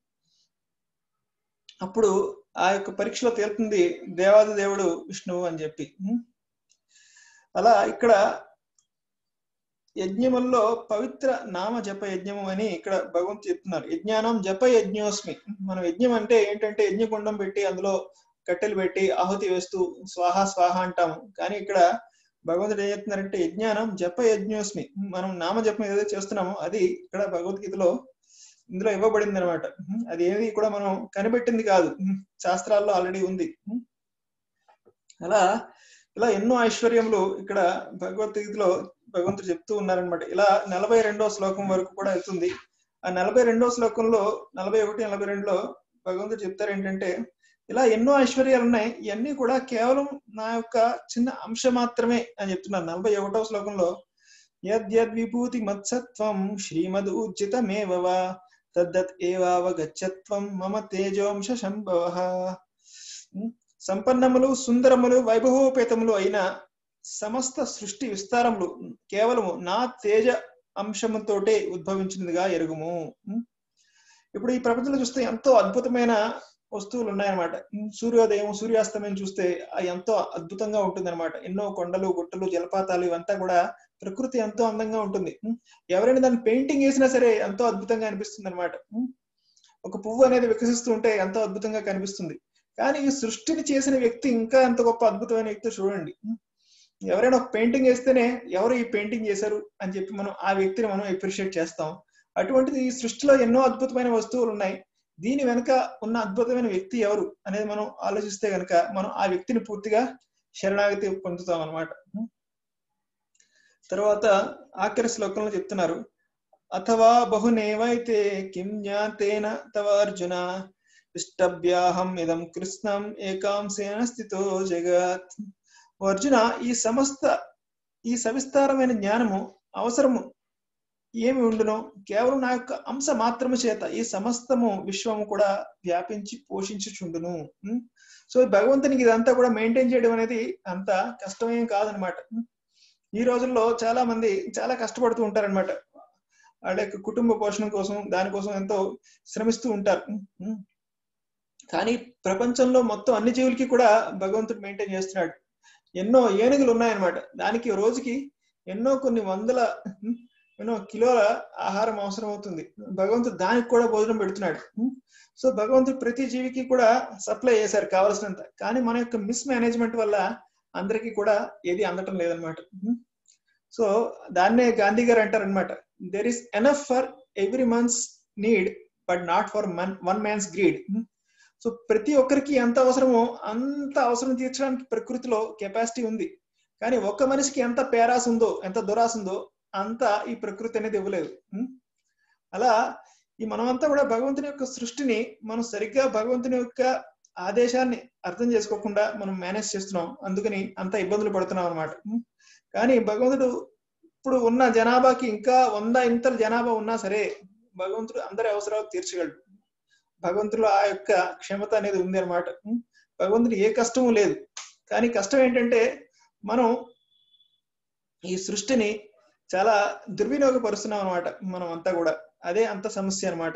అప్పుడు ఆ యొక్క పరీక్షలో తేలుతుంది దేవాది దేవుడు విష్ణువు అని చెప్పి అలా ఇక్కడ యజ్ఞముల్లో పవిత్ర నామ జప యజ్ఞము అని ఇక్కడ భగవంతు చెప్తున్నారు యజ్ఞానం జప యజ్ఞోస్మి మనం యజ్ఞం అంటే ఏంటంటే యజ్ఞకుండం పెట్టి అందులో కట్టెలు పెట్టి ఆహుతి వేస్తూ స్వాహ స్వాహ అంటాము కానీ ఇక్కడ భగవంతుడు ఏం చెప్తున్నారంటే యజ్ఞానం జప యజ్ఞోస్మి మనం నామ జపం ఏదైతే చేస్తున్నామో అది ఇక్కడ భగవద్గీతలో ఇందులో ఇవ్వబడింది అనమాట అది ఏది కూడా మనం కనిపెట్టింది కాదు ఉమ్, శాస్త్రాల్లో ఆల్రెడీ ఉంది ఉమ్. అలా ఇలా ఎన్నో ఐశ్వర్యములు ఇక్కడ భగవద్గీతలో భగవంతుడు చెప్తూ ఉన్నారనమాట ఇలా నలభై రెండో శ్లోకం వరకు కూడా వెళ్తుంది ఆ నలభై రెండో శ్లోకంలో నలభై ఒకటి నలభై రెండులో భగవంతుడు చెప్తారు ఏంటంటే ఇలా ఎన్నో ఐశ్వర్యాలు ఉన్నాయి ఇవన్నీ కూడా కేవలం నా యొక్క చిన్న అంశం మాత్రమే అని చెప్తున్నారు నలభై ఒకటో శ్లోకంలో యద్యద్ విభూతి మత్సత్వం శ్రీమద్ ఉజ్జితమేవ వా తద్దత్ ఏవావగచ్చత్వం మమ తేజోంశ సంభవ సంపన్నములు సుందరములు వైభవోపేతములు అయిన సమస్త సృష్టి విస్తారములు కేవలము నా తేజ అంశముతోటే ఉద్భవించినదిగా ఎరుగుము ఉం? ఇప్పుడు ఈ ప్రపంచంలో చూస్తే ఎంతో అద్భుతమైన వస్తువులు ఉన్నాయన్నమాట ఉం, సూర్యోదయం సూర్యాస్తమయం చూస్తే అది ఎంతో అద్భుతంగా ఉంటుంది ఎన్నో కొండలు గుట్టలు జలపాతాలు ఇవంతా కూడా ప్రకృతి ఎంతో అందంగా ఉంటుంది ఉం? ఎవరైనా దాన్ని పెయింటింగ్ వేసినా సరే ఎంతో అద్భుతంగా అనిపిస్తుంది అనమాట ఒక పువ్వు అనేది వికసిస్తూ ఉంటే ఎంతో అద్భుతంగా కనిపిస్తుంది కానీ ఈ సృష్టిని చేసిన వ్యక్తి ఇంకా ఎంత గొప్ప అద్భుతమైన వ్యక్తి చూడండి ఉం? ఎవరైనా ఒక పెయింటింగ్ వేస్తేనే ఎవరు ఈ పెయింటింగ్ చేశారు అని చెప్పి మనం ఆ వ్యక్తిని మనం అప్రిషియేట్ చేస్తాం అటువంటిది ఈ సృష్టిలో ఎన్నో అద్భుతమైన వస్తువులు ఉన్నాయి దీని వెనుక ఉన్న అద్భుతమైన వ్యక్తి ఎవరు అనేది మనం ఆలోచిస్తే గనక మనం ఆ వ్యక్తిని పూర్తిగా శరణాగతి పొందుతాం అనమాట తర్వాత ఆఖరి శ్లోకంలో చెప్తున్నారు అథవా బహునేవైతే కిం జ్ఞాతేన తవ అర్జున ఇష్టభ్యాహం ఇదం కృష్ణం ఏకాంశేన స్థితో జగత్ ఓ అర్జున ఈ సమస్త ఈ సవిస్తారమైన జ్ఞానము అవసరము ఏమి ఉండునో కేవలం నా యొక్క అంశ మాత్రము చేత ఈ సమస్తము విశ్వము కూడా వ్యాపించి పోషించుచుండును ఉం? సో భగవంతునికి ఇదంతా కూడా మెయింటైన్ చేయడం అనేది అంత కష్టమేం కాదనమాట ఉం? ఈ రోజుల్లో చాలా మంది చాలా కష్టపడుతూ ఉంటారన్నమాట వాళ్ళ యొక్క కుటుంబ పోషణ కోసం దానికోసం ఎంతో శ్రమిస్తూ ఉంటారు ఉం? ఉం. కానీ ప్రపంచంలో మొత్తం అన్ని జీవులకి కూడా భగవంతుడు మెయింటైన్ చేస్తున్నాడు ఎన్నో ఏనుగులు ఉన్నాయన్నమాట దానికి రోజుకి ఎన్నో కొన్ని వందల ఉం, ఎన్నో కిలోల ఆహారం అవసరం అవుతుంది భగవంతుడు దానికి కూడా భోజనం పెడుతున్నాడు ఉం? సో భగవంతుడు ప్రతి జీవికి కూడా సప్లై చేశారు కావలసినంత కానీ మన యొక్క మిస్ మేనేజ్మెంట్ వల్ల అందరికీ కూడా ఏది అందటం లేదనమాట సో దాన్నే గాంధీ గారు అంటారు అనమాట there is enough for every man's need but not for man one man's greed so ప్రతి ఒక్కరికి ఎంత అవసరమో అంత అవసరం తీర్చడానికి ప్రకృతిలో కెపాసిటీ ఉంది కానీ ఒక్క మనిషికి ఎంత పేరాస ఉందో ఎంత దురాశ ఉందో అంత ఈ ప్రకృతి అనేది ఇవ్వలేదు ఉం? అలా ఈ మనమంతా కూడా భగవంతుని యొక్క సృష్టిని మనం సరిగ్గా భగవంతుని యొక్క ఆదేశాన్ని అర్థం చేసుకోకుండా మనం మేనేజ్ చేస్తున్నాం అందుకని అంత ఇబ్బందులు పడుతున్నాం అనమాట కానీ భగవంతుడు ఇప్పుడు ఉన్న జనాభాకి ఇంకా వంద ఇంతల జనాభా ఉన్నా సరే భగవంతుడు అందరి అవసరాలు తీర్చగలడు భగవంతుడు ఆ యొక్క క్షమత అనేది ఉంది అనమాట భగవంతుడు ఏ కష్టము లేదు కానీ కష్టం ఏంటంటే మనం ఈ సృష్టిని చాలా దుర్వినియోగపరుస్తున్నాం అనమాట మనం అంతా కూడా అదే అంత సమస్య అనమాట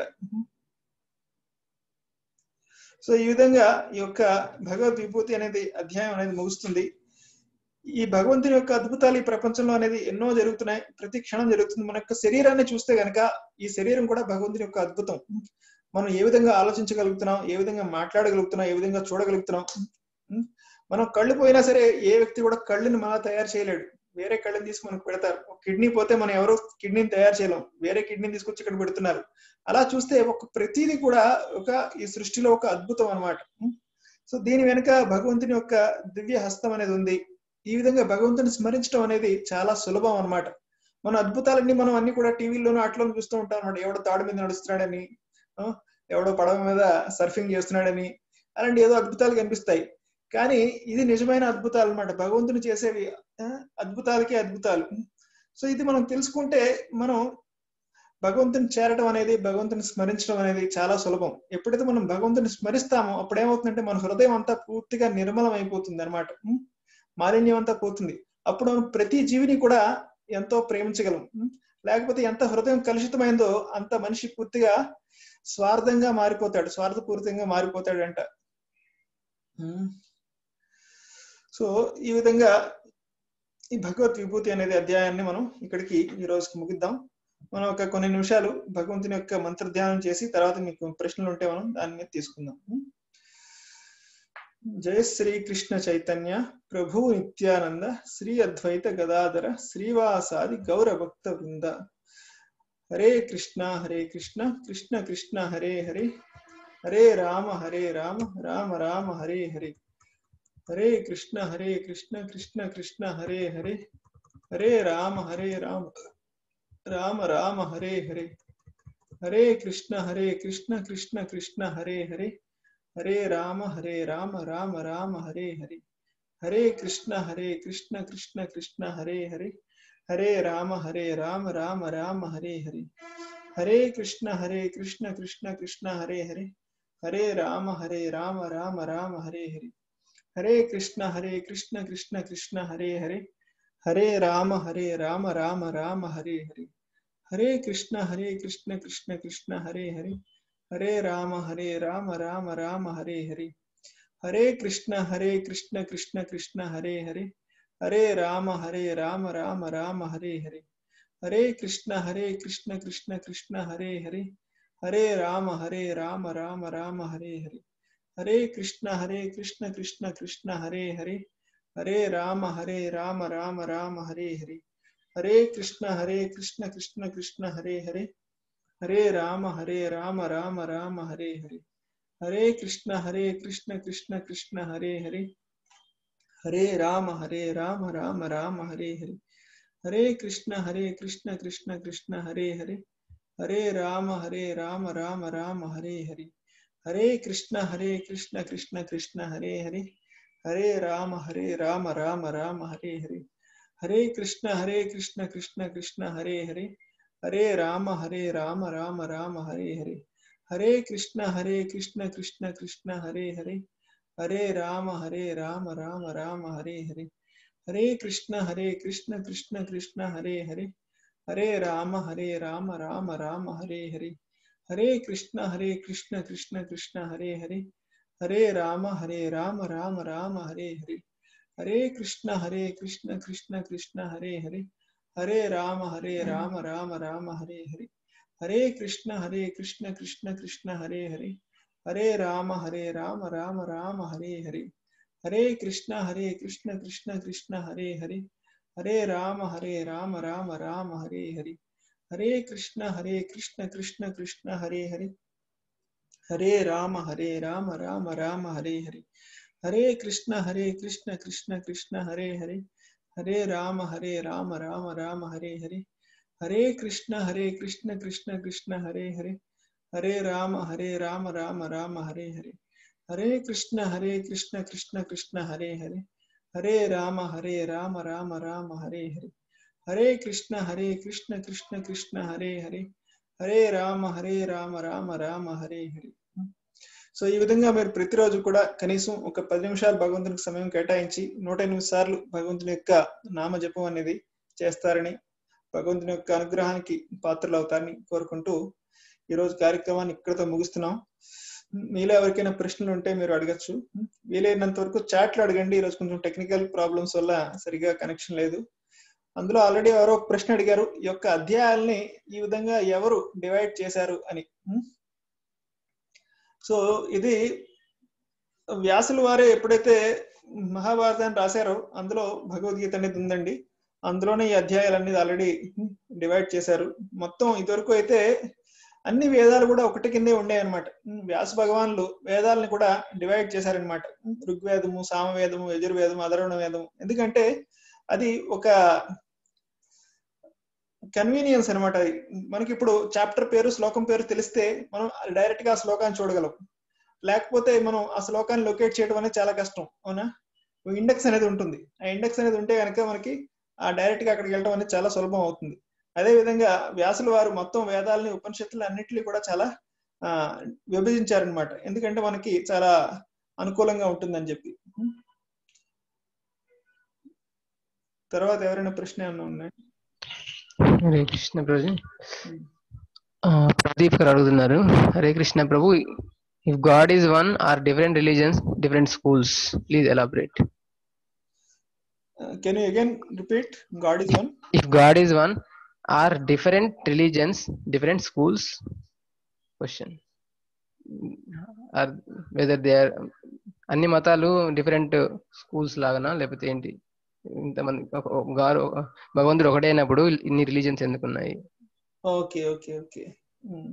సో ఈ విధంగా ఈ యొక్క భగవద్ విభూతి అనేది అధ్యాయం అనేది ముగుస్తుంది ఈ భగవంతుని యొక్క అద్భుతాలు ఈ ప్రపంచంలో అనేది ఎన్నో జరుగుతున్నాయి ప్రతి క్షణం జరుగుతుంది మన యొక్క శరీరాన్ని చూస్తే గనక ఈ శరీరం కూడా భగవంతుని యొక్క అద్భుతం మనం ఏ విధంగా ఆలోచించగలుగుతున్నాం ఏ విధంగా మాట్లాడగలుగుతున్నాం ఏ విధంగా చూడగలుగుతున్నాం ఉం? మనం కళ్ళు పోయినా సరే ఏ వ్యక్తి కూడా కళ్ళుని మళ్ళా తయారు చేయలేడు వేరే కళ్ళని తీసి మనకు పెడతారు ఒక కిడ్నీ పోతే మనం ఎవరో కిడ్నీని తయారు చేయలేం వేరే కిడ్నీని తీసుకొచ్చి ఇక్కడ పెడుతున్నారు అలా చూస్తే ఒక ప్రతిదీ కూడా ఒక ఈ సృష్టిలో ఒక అద్భుతం అనమాట సో దీని వెనుక భగవంతుని యొక్క దివ్య హస్తం అనేది ఉంది ఈ విధంగా భగవంతుని స్మరించడం అనేది చాలా సులభం అన్నమాట మన అద్భుతాలన్నీ మనం అన్ని కూడా టీవీలోనూ అట్లోనూ చూస్తూ ఉంటాం అనమాట ఎవడో తాడు మీద నడుస్తున్నాడని ఆ, ఎవడో పడవ మీద సర్ఫింగ్ చేస్తున్నాడని అలాంటి ఏదో అద్భుతాలు కనిపిస్తాయి కానీ ఇది నిజమైన అద్భుతాలు అన్నమాట భగవంతుని చేసేవి ఆ, అద్భుతాలకే అద్భుతాలు సో ఇది మనం తెలుసుకుంటే మనం భగవంతుని చేరడం అనేది భగవంతుని స్మరించడం అనేది చాలా సులభం ఎప్పుడైతే మనం భగవంతుని స్మరిస్తామో అప్పుడు ఏమవుతుందంటే మన హృదయం అంతా పూర్తిగా నిర్మలం అయిపోతుంది అనమాట మాలిన్యం అంతా పోతుంది అప్పుడు మనం ప్రతి జీవిని కూడా ఎంతో ప్రేమించగలం ఉం? లేకపోతే ఎంత హృదయం కలుషితమైందో అంత మనిషి పూర్తిగా స్వార్థంగా మారిపోతాడు స్వార్థపూరితంగా మారిపోతాడంట ఉం? సో ఈ విధంగా ఈ భగవత్ విభూతి అనేది అధ్యాయాన్ని మనం ఇక్కడికి ఈ రోజుకి ముగిద్దాం మనం ఒక కొన్ని నిమిషాలు భగవంతుని యొక్క మంత్ర ధ్యానం చేసి తర్వాత మీకు ప్రశ్నలు ఉంటే మనం దాని మీద తీసుకుందాం జయ శ్రీ కృష్ణ చైతన్య ప్రభు నిత్యానంద శ్రీ అద్వైత గదాధర శ్రీవాసాది గౌర భక్త వృంద హరే కృష్ణ హరే కృష్ణ కృష్ణ కృష్ణ హరే హరే హరే రామ హరే రామ రామ రామ హరే హరే హరే కృష్ణ హరే కృష్ణ కృష్ణ కృష్ణ హరే హరే హరే రామ హరే రామ రామ రామ హరే హరే హరే కృష్ణ హరే కృష్ణ కృష్ణ కృష్ణ హరే హరే హరే రామ హరే రామ రామ రామ హరే హరే హరే కృష్ణ హరే కృష్ణ కృష్ణ కృష్ణ హరే హరే హరే రామ హరే రామ రామ రామ హరే హరే హరే కృష్ణ హరే కృష్ణ కృష్ణ కృష్ణ హరే హరే హరే రామ హరే రామ రామ రామ హరే హరే హరే కృష్ణ హరే కృష్ణ కృష్ణ కృష్ణ హరే హరే హరే రామ హరే రామ రామ రామ హరే హరే హరే కృష్ణ హరే కృష్ణ కృష్ణ కృష్ణ హరే హరే హరే రామ హరే రామ రామ రామ హరే హరే హరే కృష్ణ హరే కృష్ణ కృష్ణ కృష్ణ హరే హరే హరే రామ హరే రామ రామ రామ హరే హరే హరే కృష్ణ హరే కృష్ణ కృష్ణ కృష్ణ హరే హరే హరే రామ హరే రామ రామ రామ హరే హరే హరే కృష్ణ హరే కృష్ణ కృష్ణ కృష్ణ హరే హరే హరే రామ హరే రామ రామ రామ హరే హరే హరే కృష్ణ హరే కృష్ణ కృష్ణ కృష్ణ హరే హరే హరే రామ హరే రామ రామ రామ హరే హరే హరే కృష్ణ హరే కృష్ణ కృష్ణ కృష్ణ హరే హరే హరే రామ హరే రామ రామ రామ హరే హరే హరే కృష్ణ హరే కృష్ణ కృష్ణ కృష్ణ హరే హరే హరే రామ హరే రామ రామ రామ హరే హరే హరే కృష్ణ హరే కృష్ణ కృష్ణ కృష్ణ హరే హరే హరే రామ హరే రామ రామ రామ హరే హరే హరే కృష్ణ హరే కృష్ణ కృష్ణ కృష్ణ హరే హరే హరే రామ హరే రామ రామ రామ హరే హరే హరే కృష్ణ హరే కృష్ణ కృష్ణ కృష్ణ హరే హరే హరే రామ హరే రామ రామ రామ హరే హరే హరే కృష్ణ హరే కృష్ణ కృష్ణ కృష్ణ హరే హరే హరే రామ హరే రామ రామ రామ హరే హరే హరే కృష్ణ హరే కృష్ణ కృష్ణ కృష్ణ హరే హరే హరే రామ హరే రామ రామ రామ హరే హరే హరే కృష్ణ హరే కృష్ణ కృష్ణ కృష్ణ హరే హరే హరే రామ హరే రామ రామ రామ హరే హరే హరే కృష్ణ హరే కృష్ణ కృష్ణ కృష్ణ హరే హరే హరే రామ హరే రామ రామ రామ హరే హరే హరే కృష్ణ హరే కృష్ణ కృష్ణ కృష్ణ హరే హరే హరే రామ హరే రామ రామ రామ హరే హరే హరే కృష్ణ హరే కృష్ణ కృష్ణ కృష్ణ హరే హరే హరే రామ హరే రామ రామ రామ హరే హరే హరే కృష్ణ హరే కృష్ణ కృష్ణ కృష్ణ హరే హరే హరే రామ హరే రామ రామ రామ హరే హరే హరే కృష్ణ హరే కృష్ణ కృష్ణ కృష్ణ హరే హరే హరే రామ హరే రామ రామ రామ హరే హరే హరే కృష్ణ హరే కృష్ణ కృష్ణ కృష్ణ హరే హరే హరే రామ హరే రామ రామ రామ హరే హరే హరే కృష్ణ హరే కృష్ణ కృష్ణ కృష్ణ హరే హరే హరే రామ హరే రామ రామ రామ హరే హరే సో ఈ విధంగా మీరు ప్రతిరోజు కూడా కనీసం ఒక పది నిమిషాలు భగవంతునికి సమయం కేటాయించి నూట ఎనిమిది సార్లు భగవంతుని యొక్క నామ జపం అనేది చేస్తారని భగవంతుని యొక్క అనుగ్రహానికి పాత్రలు అవుతారని కోరుకుంటూ ఈ రోజు కార్యక్రమాన్ని ఇక్కడతో ముగిస్తున్నాం మీలో ఎవరికైనా ప్రశ్నలు ఉంటే మీరు అడగచ్చు వీలైనంత వరకు చాట్లు అడగండి ఈరోజు కొంచెం టెక్నికల్ ప్రాబ్లమ్స్ వల్ల సరిగా కనెక్షన్ లేదు అందులో ఆల్రెడీ ఎవరో ఒక ప్రశ్న అడిగారు ఈ యొక్క అధ్యాయాల్ని ఈ విధంగా ఎవరు డివైడ్ చేశారు అని సో ఇది వ్యాసుల వారే ఎప్పుడైతే మహాభారతాన్ని రాశారో అందులో భగవద్గీత అనేది ఉందండి అందులోనే ఈ అధ్యాయాలు అనేది ఆల్రెడీ డివైడ్ చేశారు మొత్తం ఇదివరకు అయితే అన్ని వేదాలు కూడా ఒకటి కిందే ఉండేవన్నమాట వ్యాస భగవాన్లు వేదాలని కూడా డివైడ్ చేశారనమాట ఋగ్వేదము సామవేదము యజుర్వేదము అధర్వణ వేదము ఎందుకంటే అది ఒక కన్వీనియన్స్ అనమాట అది మనకి ఇప్పుడు చాప్టర్ పేరు శ్లోకం పేరు తెలిస్తే మనం డైరెక్ట్ గా ఆ శ్లోకాన్ని చూడగలం లేకపోతే మనం ఆ శ్లోకాన్ని లొకేట్ చేయడం అనేది చాలా కష్టం అవునా ఇండెక్స్ అనేది ఉంటుంది ఆ ఇండెక్స్ అనేది ఉంటే కనుక మనకి ఆ డైరెక్ట్ గా అక్కడికి వెళ్ళడం అనేది చాలా సులభం అవుతుంది అదే విధంగా వ్యాసుల వారు మొత్తం వేదాలని ఉపనిషత్తులు అన్నింటినీ కూడా చాలా ఆ విభజించారనమాట ఎందుకంటే మనకి చాలా అనుకూలంగా ఉంటుందని చెప్పి తర్వాత ఎవరైనా ప్రశ్న ఏమైనా ఉన్నాయి హరే కృష్ణ ప్రభు ప్రదీప్ గారు అడుగుతున్నారు హరే కృష్ణ ప్రభు if God is one are different religions different schools please elaborate can you again repeat God is one if God is one are different religions different schools question or whether they are అన్ని మతాలు different schools లాగానా లేకపోతే ఏంటి ఇంతమంది ఒక- ఒక గారు భగవంతుడు ఒకటే అయినప్పుడు ఇన్ని రిలీజన్స్ ఎందుకు ఉన్నాయి ఓకే ఓకే ఓకే ఉమ్.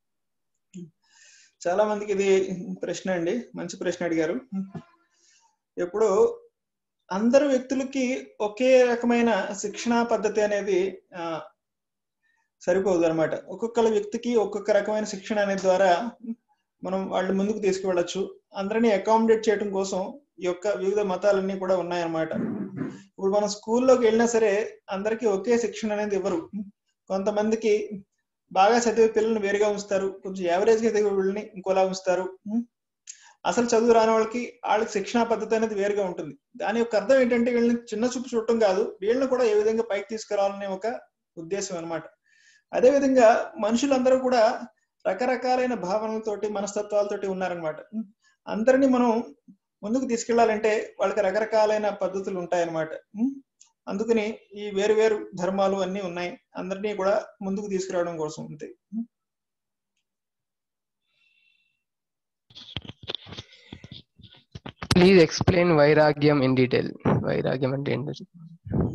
చాలా మందికి ఇది ప్రశ్న అండి మంచి ప్రశ్న అడిగారు ఇప్పుడు అందరు వ్యక్తులకి ఒకే రకమైన శిక్షణా పద్ధతి అనేది ఆ, సరిపోదు అనమాట ఒక్కొక్కల వ్యక్తికి ఒక్కొక్క రకమైన శిక్షణ అనే ద్వారా మనం వాళ్ళు ముందుకు తీసుకువెళ్ళచ్చు అందరినీ అకామిడేట్ చేయడం కోసం ఈ యొక్క వివిధ మతాలన్నీ కూడా ఉన్నాయన్నమాట ఇప్పుడు మనం స్కూల్లోకి వెళ్ళినా సరే అందరికీ ఒకే శిక్షణ అనేది ఇవ్వరు కొంతమందికి బాగా చదివే పిల్లల్ని వేరుగా ఉంచుతారు కొంచెం యావరేజ్ గా చదివే పిల్లల్ని ఇంకోలా ఉంచుతారు ఉం? అసలు చదువు రాని వాళ్ళకి వాళ్ళకి శిక్షణా పద్ధతి అనేది వేరుగా ఉంటుంది దాని యొక్క అర్థం ఏంటంటే వీళ్ళని చిన్న చూపు చూడటం కాదు వీళ్ళని కూడా ఏ విధంగా పైకి తీసుకురావాలనే ఒక ఉద్దేశం అన్నమాట అదే విధంగా మనుషులందరూ కూడా రకరకాలైన భావనలతోటి మనస్తత్వాలతోటి ఉన్నారనమాట అందరినీ మనం ముందుకు తీసుకెళ్లాలంటే వాళ్ళకి రకరకాలైన పద్ధతులు ఉంటాయన్నమాట ఉం? అందుకని ఈ వేరు వేరు ధర్మాలు అన్ని ఉన్నాయి అందరినీ కూడా ముందుకు తీసుకురావడం కోసం అంతే ప్లీజ్ ఎక్స్ప్లెయిన్ వైరాగ్యం ఇన్ డీటెయిల్ వైరాగ్యం అంటే ఏంటో చెప్పండి.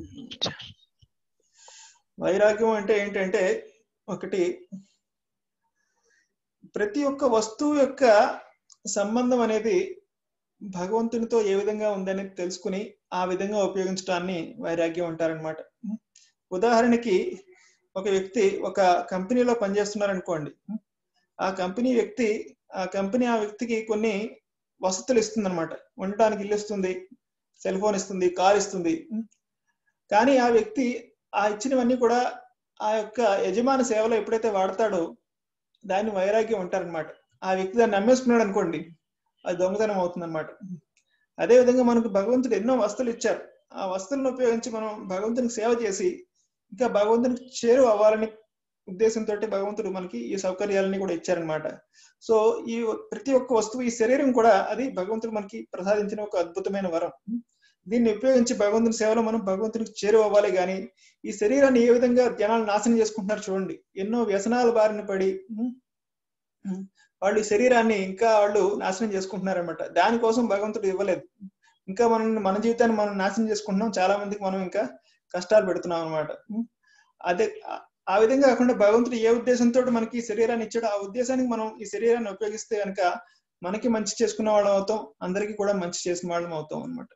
వైరాగ్యం అంటే ఏంటంటే ఒకటి ప్రతి ఒక్క వస్తువు యొక్క సంబంధం అనేది భగవంతునితో ఏ విధంగా ఉందని తెలుసుకుని ఆ విధంగా ఉపయోగించడాన్ని వైరాగ్యం అంటారనమాట ఉదాహరణకి ఒక వ్యక్తి ఒక కంపెనీలో పనిచేస్తున్నారనుకోండి ఆ కంపెనీ వ్యక్తి ఆ కంపెనీ ఆ వ్యక్తికి కొన్ని వసతులు ఇస్తుంది అనమాట ఉండటానికి ఇల్లు ఇస్తుంది సెల్ ఫోన్ ఇస్తుంది కార్ ఇస్తుంది కానీ ఆ వ్యక్తి ఆ ఇచ్చినవన్నీ కూడా ఆ యొక్క యజమాని సేవలో ఎప్పుడైతే వాడతాడో దాన్ని వైరాగ్యం అంటారనమాట ఆ వ్యక్తి దాన్ని నమ్మేసుకున్నాడు అనుకోండి అది దొంగతనం అవుతుంది అనమాట అదే విధంగా మనకు భగవంతుడు ఎన్నో వస్తువులు ఇచ్చారు ఆ వస్తువులను ఉపయోగించి మనం భగవంతునికి సేవ చేసి ఇంకా భగవంతునికి చేరు అవ్వాలని ఉద్దేశంతో భగవంతుడు మనకి ఈ సౌకర్యాలని కూడా ఇచ్చారనమాట సో ఈ ప్రతి ఒక్క వస్తువు ఈ శరీరం కూడా అది భగవంతుడు మనకి ప్రసాదించిన ఒక అద్భుతమైన వరం దీన్ని ఉపయోగించి భగవంతుని సేవలో మనం భగవంతునికి చేరు అవ్వాలి కానీ ఈ శరీరాన్ని ఏ విధంగా జనాలు నాశనం చేసుకుంటున్నారు చూడండి ఎన్నో వ్యసనాల బారిన పడి ఉం, ఉం, వాళ్ళు ఈ శరీరాన్ని ఇంకా వాళ్ళు నాశనం చేసుకుంటున్నారు అనమాట దానికోసం భగవంతుడు ఇవ్వలేదు ఇంకా మనం మన జీవితాన్ని మనం నాశనం చేసుకుంటున్నాం చాలా మందికి మనం ఇంకా కష్టాలు పెడుతున్నాం అనమాట అదే ఆ- ఆ విధంగా కాకుండా భగవంతుడు ఏ ఉద్దేశంతో మనకి ఈ శరీరాన్ని ఇచ్చాడో ఆ ఉద్దేశానికి మనం ఈ శరీరాన్ని ఉపయోగిస్తే కనుక మనకి మంచి చేసుకున్న వాళ్ళం అవుతాం అందరికీ కూడా మంచి చేసిన వాళ్ళం అవుతాం అనమాట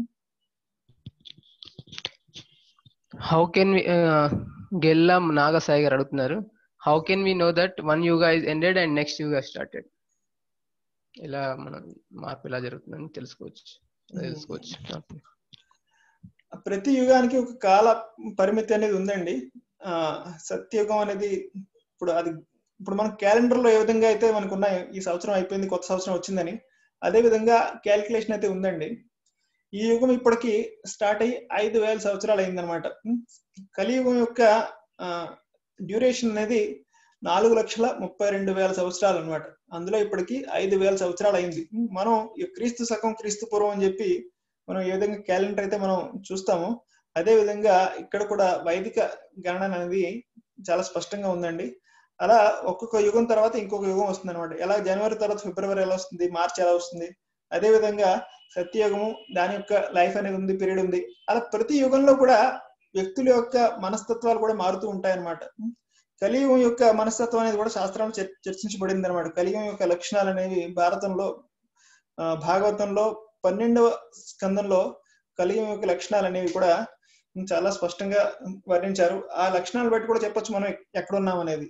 హౌ కెన్ వి గెల్లం నాగసాయి గారు అడుగుతున్నారు how can we know that one yuga is ended and next yuga started ఇలా మనం మార్పు ఇలా జరుగుతుందని తెలుసుకోవచ్చు ఇలా తెలుసుకోవచ్చు ప్రతి యుగానికి ఒక కాల పరిమితి అనేది ఉందండి ఆ సత్యయుగం అనేది ఇప్పుడు అది ఇప్పుడు మన క్యాలెండర్ లో ఏ విధంగా అయితే మనకు ఉన్నాయి ఈ సంవత్సరం అయిపోయింది కొత్త సంవత్సరం వచ్చిందని అదే విధంగా క్యాలిక్యులేషన్ అయితే ఉందండి ఈ యుగం ఇప్పటికి స్టార్ట్ అయ్యి ఐదు వేల సంవత్సరాలు అయిందనమాట కలియుగం యొక్క డ్యూరేషన్ అనేది నాలుగు లక్షల ముప్పై రెండు వేల సంవత్సరాలు అనమాట అందులో ఇప్పటికి ఐదు వేల సంవత్సరాలు అయింది మనం ఈ క్రీస్తు శకం క్రీస్తు పూర్వం అని చెప్పి మనం ఏ విధంగా క్యాలెండర్ అయితే మనం చూస్తామో అదే విధంగా ఇక్కడ కూడా వైదిక గణన అనేది చాలా స్పష్టంగా ఉందండి అలా ఒక్కొక్క యుగం తర్వాత ఇంకొక యుగం వస్తుంది అనమాట ఎలా జనవరి తర్వాత ఫిబ్రవరి ఎలా వస్తుంది మార్చ్ ఎలా వస్తుంది అదే విధంగా సత్యయుగము దాని యొక్క లైఫ్ అనేది ఉంది పీరియడ్ ఉంది అలా ప్రతి యుగంలో కూడా వ్యక్తుల యొక్క మనస్తత్వాలు కూడా మారుతూ ఉంటాయన్నమాట కలియుగం యొక్క మనస్తత్వం అనేది కూడా శాస్త్రంలో చర్- చర్చించబడింది అనమాట కలియుగం యొక్క లక్షణాలు అనేవి భారతంలో ఆ, భాగవతంలో పన్నెండవ స్కందంలో కలియుగం యొక్క లక్షణాలు అనేవి కూడా చాలా స్పష్టంగా వర్ణించారు ఆ లక్షణాలు బట్టి కూడా చెప్పొచ్చు మనం ఎక్కడ ఉన్నాం అనేది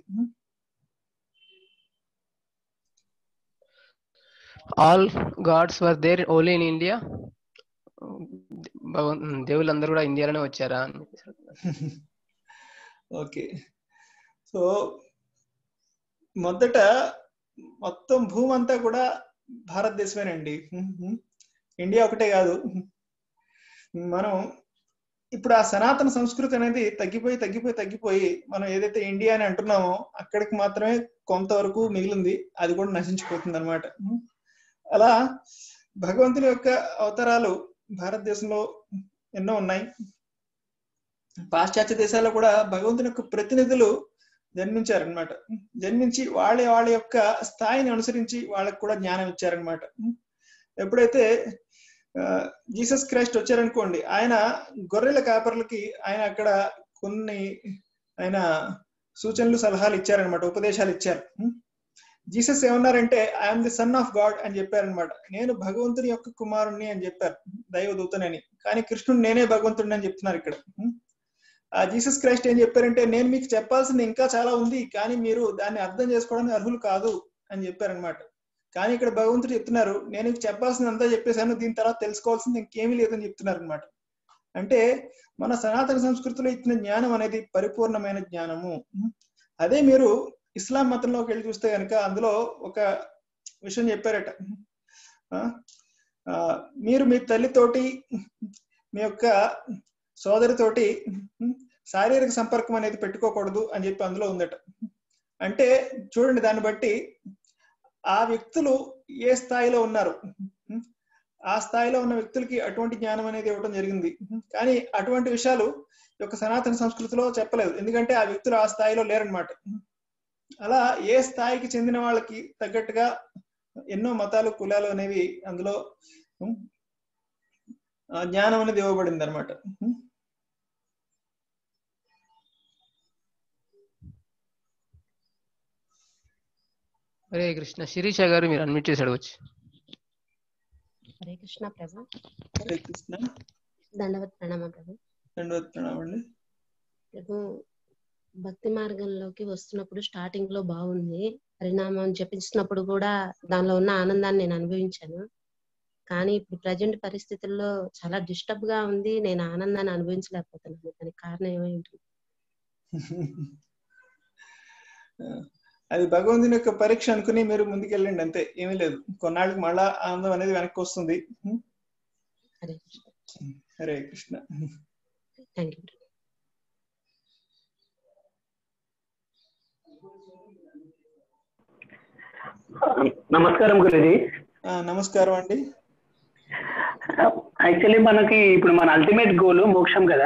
all gods were there only in India దేవుళ్ళందరూ కూడా ఇండియాలోనే వచ్చారా అని చెప్పేసి అడుగుతున్నారు. ఓకే సో మొదట మొత్తం భూమి అంతా కూడా భారతదేశమేనండి ఇండియా ఒకటే కాదు మనం ఇప్పుడు ఆ సనాతన సంస్కృతి అనేది తగ్గిపోయి తగ్గిపోయి తగ్గిపోయి మనం ఏదైతే ఇండియా అని అంటున్నామో అక్కడికి మాత్రమే కొంతవరకు మిగిలింది అది కూడా నశించిపోతుంది అనమాట అలా భగవంతుని యొక్క అవతారాలు భారతదేశంలో ఎన్నో ఉన్నాయి పాశ్చాత్య దేశాల్లో కూడా భగవంతుని యొక్క ప్రతినిధులు జన్మించారనమాట జన్మించి వాళ్ళ వాళ్ళ యొక్క స్థాయిని అనుసరించి వాళ్ళకు కూడా జ్ఞానం ఇచ్చారనమాట ఎప్పుడైతే జీసస్ క్రైస్ట్ వచ్చారనుకోండి ఆయన గొర్రెల కాపర్లకి ఆయన అక్కడ కొన్ని ఆయన సూచనలు సలహాలు ఇచ్చారనమాట ఉపదేశాలు ఇచ్చారు జీసస్ ఏమన్నారంటే I'm the son of God అని చెప్పారనమాట నేను భగవంతుని యొక్క కుమారుణ్ణి అని చెప్పారు దైవదూతనని కానీ కృష్ణుడు నేనే భగవంతుడిని అని చెప్తున్నారు ఇక్కడ ఆ జీసస్ క్రైస్ట్ ఏం చెప్పారంటే నేను మీకు చెప్పాల్సింది ఇంకా చాలా ఉంది కానీ మీరు దాన్ని అర్థం చేసుకోవడానికి అర్హులు కాదు అని చెప్పారనమాట కానీ ఇక్కడ భగవంతుడు చెప్తున్నారు నేను మీకు చెప్పాల్సింది అంతా చెప్పేశాను దీని తర్వాత తెలుసుకోవాల్సింది ఇంకేమీ లేదని చెప్తున్నారు అనమాట అంటే మన సనాతన సంస్కృతిలో ఇచ్చిన జ్ఞానం అనేది పరిపూర్ణమైన జ్ఞానము అదే మీరు ఇస్లాం మతంలోకి వెళ్ళి చూస్తే కనుక అందులో ఒక విషయం చెప్పారట మీరు మీ తల్లితోటి మీ యొక్క సోదరితోటి శారీరక సంపర్కం అనేది పెట్టుకోకూడదు అని చెప్పి అందులో ఉందట అంటే చూడండి దాన్ని బట్టి ఆ వ్యక్తులు ఏ స్థాయిలో ఉన్నారు ఆ స్థాయిలో ఉన్న వ్యక్తులకి అటువంటి జ్ఞానం అనేది ఇవ్వడం జరిగింది కానీ అటువంటి విషయాలు యొక్క సనాతన సంస్కృతిలో చెప్పలేదు ఎందుకంటే ఆ వ్యక్తులు ఆ స్థాయిలో లేరనమాట అలా ఏ స్థాయికి చెందిన వాళ్ళకి తగ్గట్టుగా ఎన్నో మతాలు కులాలు అనేవి అందులో జ్ఞానం అనేది ఇవ్వబడింది అనమాట హరే కృష్ణ శిరీష గారు మీరు అడ్మిట్ చేసి అడగచ్చు హరే కృష్ణ ప్రభు హరే కృష్ణ దండవత్ ప్రణామ ప్రభు దండవత్ ప్రణామం అండి ప్రభు భక్తి మార్గంలోకి వస్తున్నప్పుడు స్టార్టింగ్ లో బాగుంది పరిణామం జపించినప్పుడు కూడా దానిలో ఉన్న ఆనందాన్ని నేను అనుభవించాను కానీ ఇప్పుడు ప్రజెంట్ పరిస్థితుల్లో చాలా డిస్టర్బ్ గా ఉంది నేను ఆనందాన్ని అనుభవించలేకపోతున్నాను దానికి కారణం ఏమైంది అది భగవంతుని యొక్క పరీక్ష అనుకుని మీరు ముందుకెళ్ళండి అంతే ఏమీ లేదు కొన్నాళ్ళకి మళ్ళా ఆనందం అనేది వెనక్కి వస్తుంది హరే కృష్ణ హరే కృష్ణ థ్యాంక్ యూ నమస్కారం గురుజీ నమస్కారం అండి యాక్చువల్లీ మనకి ఇప్పుడు మన అల్టిమేట్ గోల్ మోక్షం కదా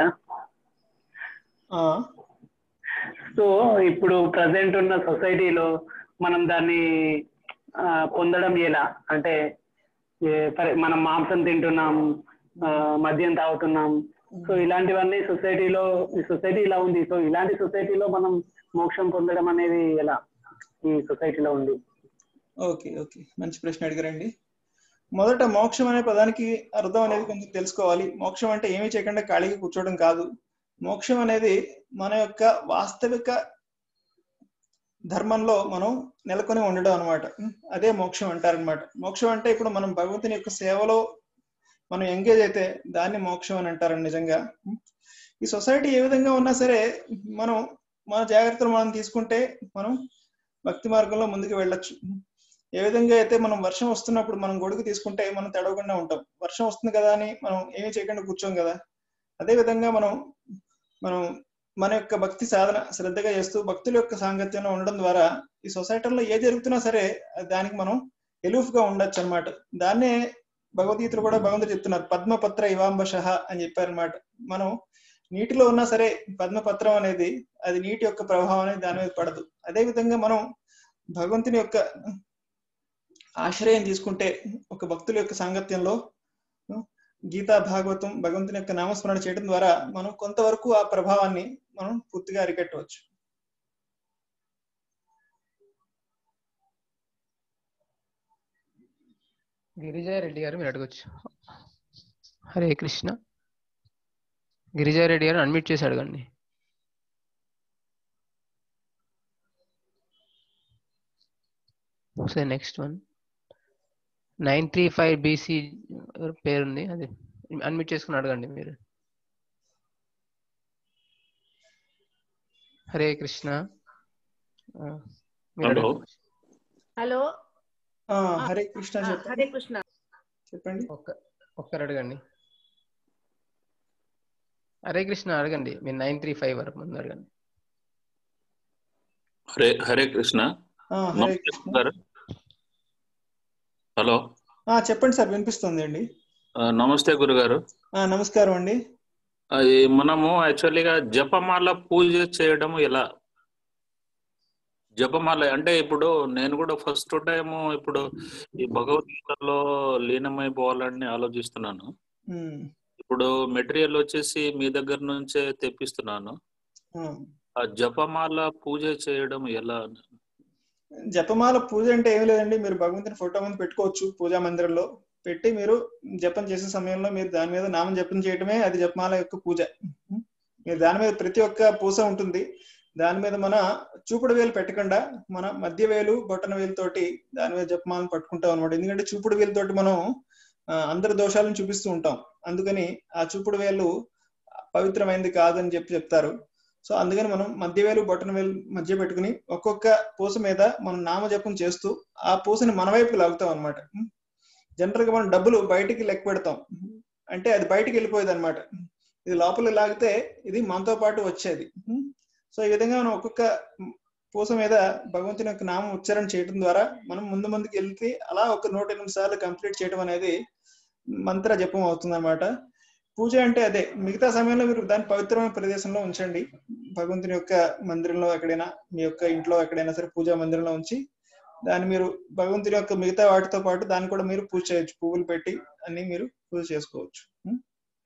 సో ఇప్పుడు ప్రజెంట్ ఉన్న సొసైటీలో మనం దాన్ని పొందడం ఎలా అంటే మనం మాంసం తింటున్నాం మద్యం తాగుతున్నాం సో ఇలాంటివన్నీ సొసైటీలో ఈ సొసైటీ ఇలా ఉంది సో ఇలాంటి సొసైటీలో మనం మోక్షం పొందడం అనేది ఎలా ఈ సొసైటీలో ఉంది ఓకే ఓకే మంచి ప్రశ్న అడిగారండి మొదట మోక్షం అనే పదానికి అర్థం అనేది కొంచెం తెలుసుకోవాలి మోక్షం అంటే ఏమీ చేయకుండా ఖాళీగా కూర్చోవడం కాదు మోక్షం అనేది మన యొక్క వాస్తవిక ధర్మంలో మనం నెలకొని ఉండడం అనమాట అదే మోక్షం అంటారనమాట మోక్షం అంటే ఇప్పుడు మనం భగవంతుని యొక్క సేవలో మనం ఎంగేజ్ అయితే దాన్ని మోక్షం అని అంటారు నిజంగా ఈ సొసైటీ ఏ విధంగా ఉన్నా సరే మనం మన జాగ్రత్తలు మనం తీసుకుంటే మనం భక్తి మార్గంలో ముందుకు వెళ్ళొచ్చు ఏ విధంగా అయితే మనం వర్షం వస్తున్నప్పుడు మనం గొడుగు తీసుకుంటే మనం తడవకుండా ఉంటాం వర్షం వస్తుంది కదా అని మనం ఏమీ చేయకుండా కూర్చోం కదా అదే విధంగా మనం మనం మన యొక్క భక్తి సాధన శ్రద్ధగా చేస్తూ భక్తుల యొక్క సాంగత్యంలో ఉండడం ద్వారా ఈ సొసైటీలో ఏ జరుగుతున్నా సరే దానికి మనం ఎలూఫ్ గా ఉండొచ్చు అనమాట దాన్నే భగవద్గీతలు కూడా భగవంతుడు చెప్తున్నారు పద్మపత్ర ఇవాంబష అని చెప్పారనమాట మనం నీటిలో ఉన్నా సరే పద్మపత్రం అనేది అది నీటి యొక్క ప్రభావం అనేది దాని మీద పడదు అదే విధంగా మనం భగవంతుని యొక్క ఆశ్రయం తీసుకుంటే ఒక భక్తుల యొక్క సాంగత్యంలో గీతా భాగవతం భగవంతుని యొక్క నామస్మరణ చేయడం ద్వారా మనం కొంతవరకు ఆ ప్రభావాన్ని మనం పూర్తిగా అరికట్టవచ్చు గిరిజారెడ్డి గారు మీరు అడగచ్చు హరే కృష్ణ గిరిజారెడ్డి గారు అన్మిట్ చేసి అడగండి so next one nine three five B పేరుంది అది అన్మిట్ చేసుకుని అడగండి మీరు హరే కృష్ణ హలో హలో హరే కృష్ణ చెప్పండి హరే కృష్ణ చెప్పండి ఒక్క ఒక్కరు అడగండి హరే కృష్ణ అడగండి మీరు నైన్ త్రీ ఫైవ్ వరకు ముందు అడగండి హరే హరే కృష్ణ హరే నమస్తే కృష్ణ గారు హలో ఆ, చెప్పండి సార్ వినిపిస్తుంది అండి ఆ, నమస్తే గురుగారు ఆ, నమస్కారం అండి అది మనము యాక్చువల్లీగా జపమాల పూజ చేయడం ఎలా జపమాల అంటే ఇప్పుడు నేను కూడా ఫస్ట్ టైం ఇప్పుడు ఈ భగవద్గీతలో లీనమైపోవాలని ఆలోచిస్తున్నాను ఉమ్, ఇప్పుడు మెటీరియల్ వచ్చేసి మీ దగ్గర నుంచే తెప్పిస్తున్నాను ఉమ్. ఆ జపమాల పూజ చేయడం ఎలా జపమాల పూజ అంటే ఏమి లేదండి మీరు భగవంతుని ఫోటో ముందు పెట్టుకోవచ్చు పూజా మందిరంలో పెట్టి మీరు జపం చేసే సమయంలో మీరు దాని మీద నామం జపం చేయడమే అది జపమాల యొక్క పూజ మీరు దాని మీద ప్రతి ఒక్క పూస ఉంటుంది దాని మీద మన చూపుడు వేలు పెట్టకుండా మన మధ్య వేలు బొట్టన వేలు తోటి దాని మీద జపమాలను పట్టుకుంటాం అనమాట ఎందుకంటే చూపుడు వేలు తోటి మనం ఆ, అందరి దోషాలను చూపిస్తూ ఉంటాం అందుకని ఆ చూపుడు వేలు పవిత్రమైనది కాదని చెప్పి చెప్తారు సో అందుకని మనం మధ్య వేలు బొట్టన వేలు మధ్య పెట్టుకుని ఒక్కొక్క పూస మీద మనం నామజపం చేస్తూ ఆ పూసని మన వైపు లాగుతాం అనమాట జనరల్ గా మనం డబ్బులు బయటికి లెక్క పెడతాం అంటే అది బయటికి వెళ్ళిపోయేది అనమాట ఇది లోపల లాగితే ఇది మనతో పాటు వచ్చేది సో ఈ విధంగా మనం ఒక్కొక్క పూస మీద భగవంతుని యొక్క నామం ఉచ్చారణ చేయడం ద్వారా మనం ముందు ముందుకు వెళ్తే అలా ఒక నూట ఎనిమిది సార్లు కంప్లీట్ చేయడం అనేది మంత్ర జపం అవుతుంది అనమాట పూజ అంటే అదే మిగతా సమయంలో మీరు దాన్ని పవిత్రమైన ప్రదేశంలో ఉంచండి భగవంతుని యొక్క మందిరంలో ఎక్కడైనా మీ యొక్క ఇంట్లో ఎక్కడైనా సరే పూజా మందిరంలో ఉంచి దాన్ని మీరు భగవంతుని యొక్క మిగతా వాటితో పాటు దాన్ని కూడా మీరు పూజ చేయొచ్చు పువ్వులు పెట్టి అన్ని మీరు పూజ చేసుకోవచ్చు ఉం?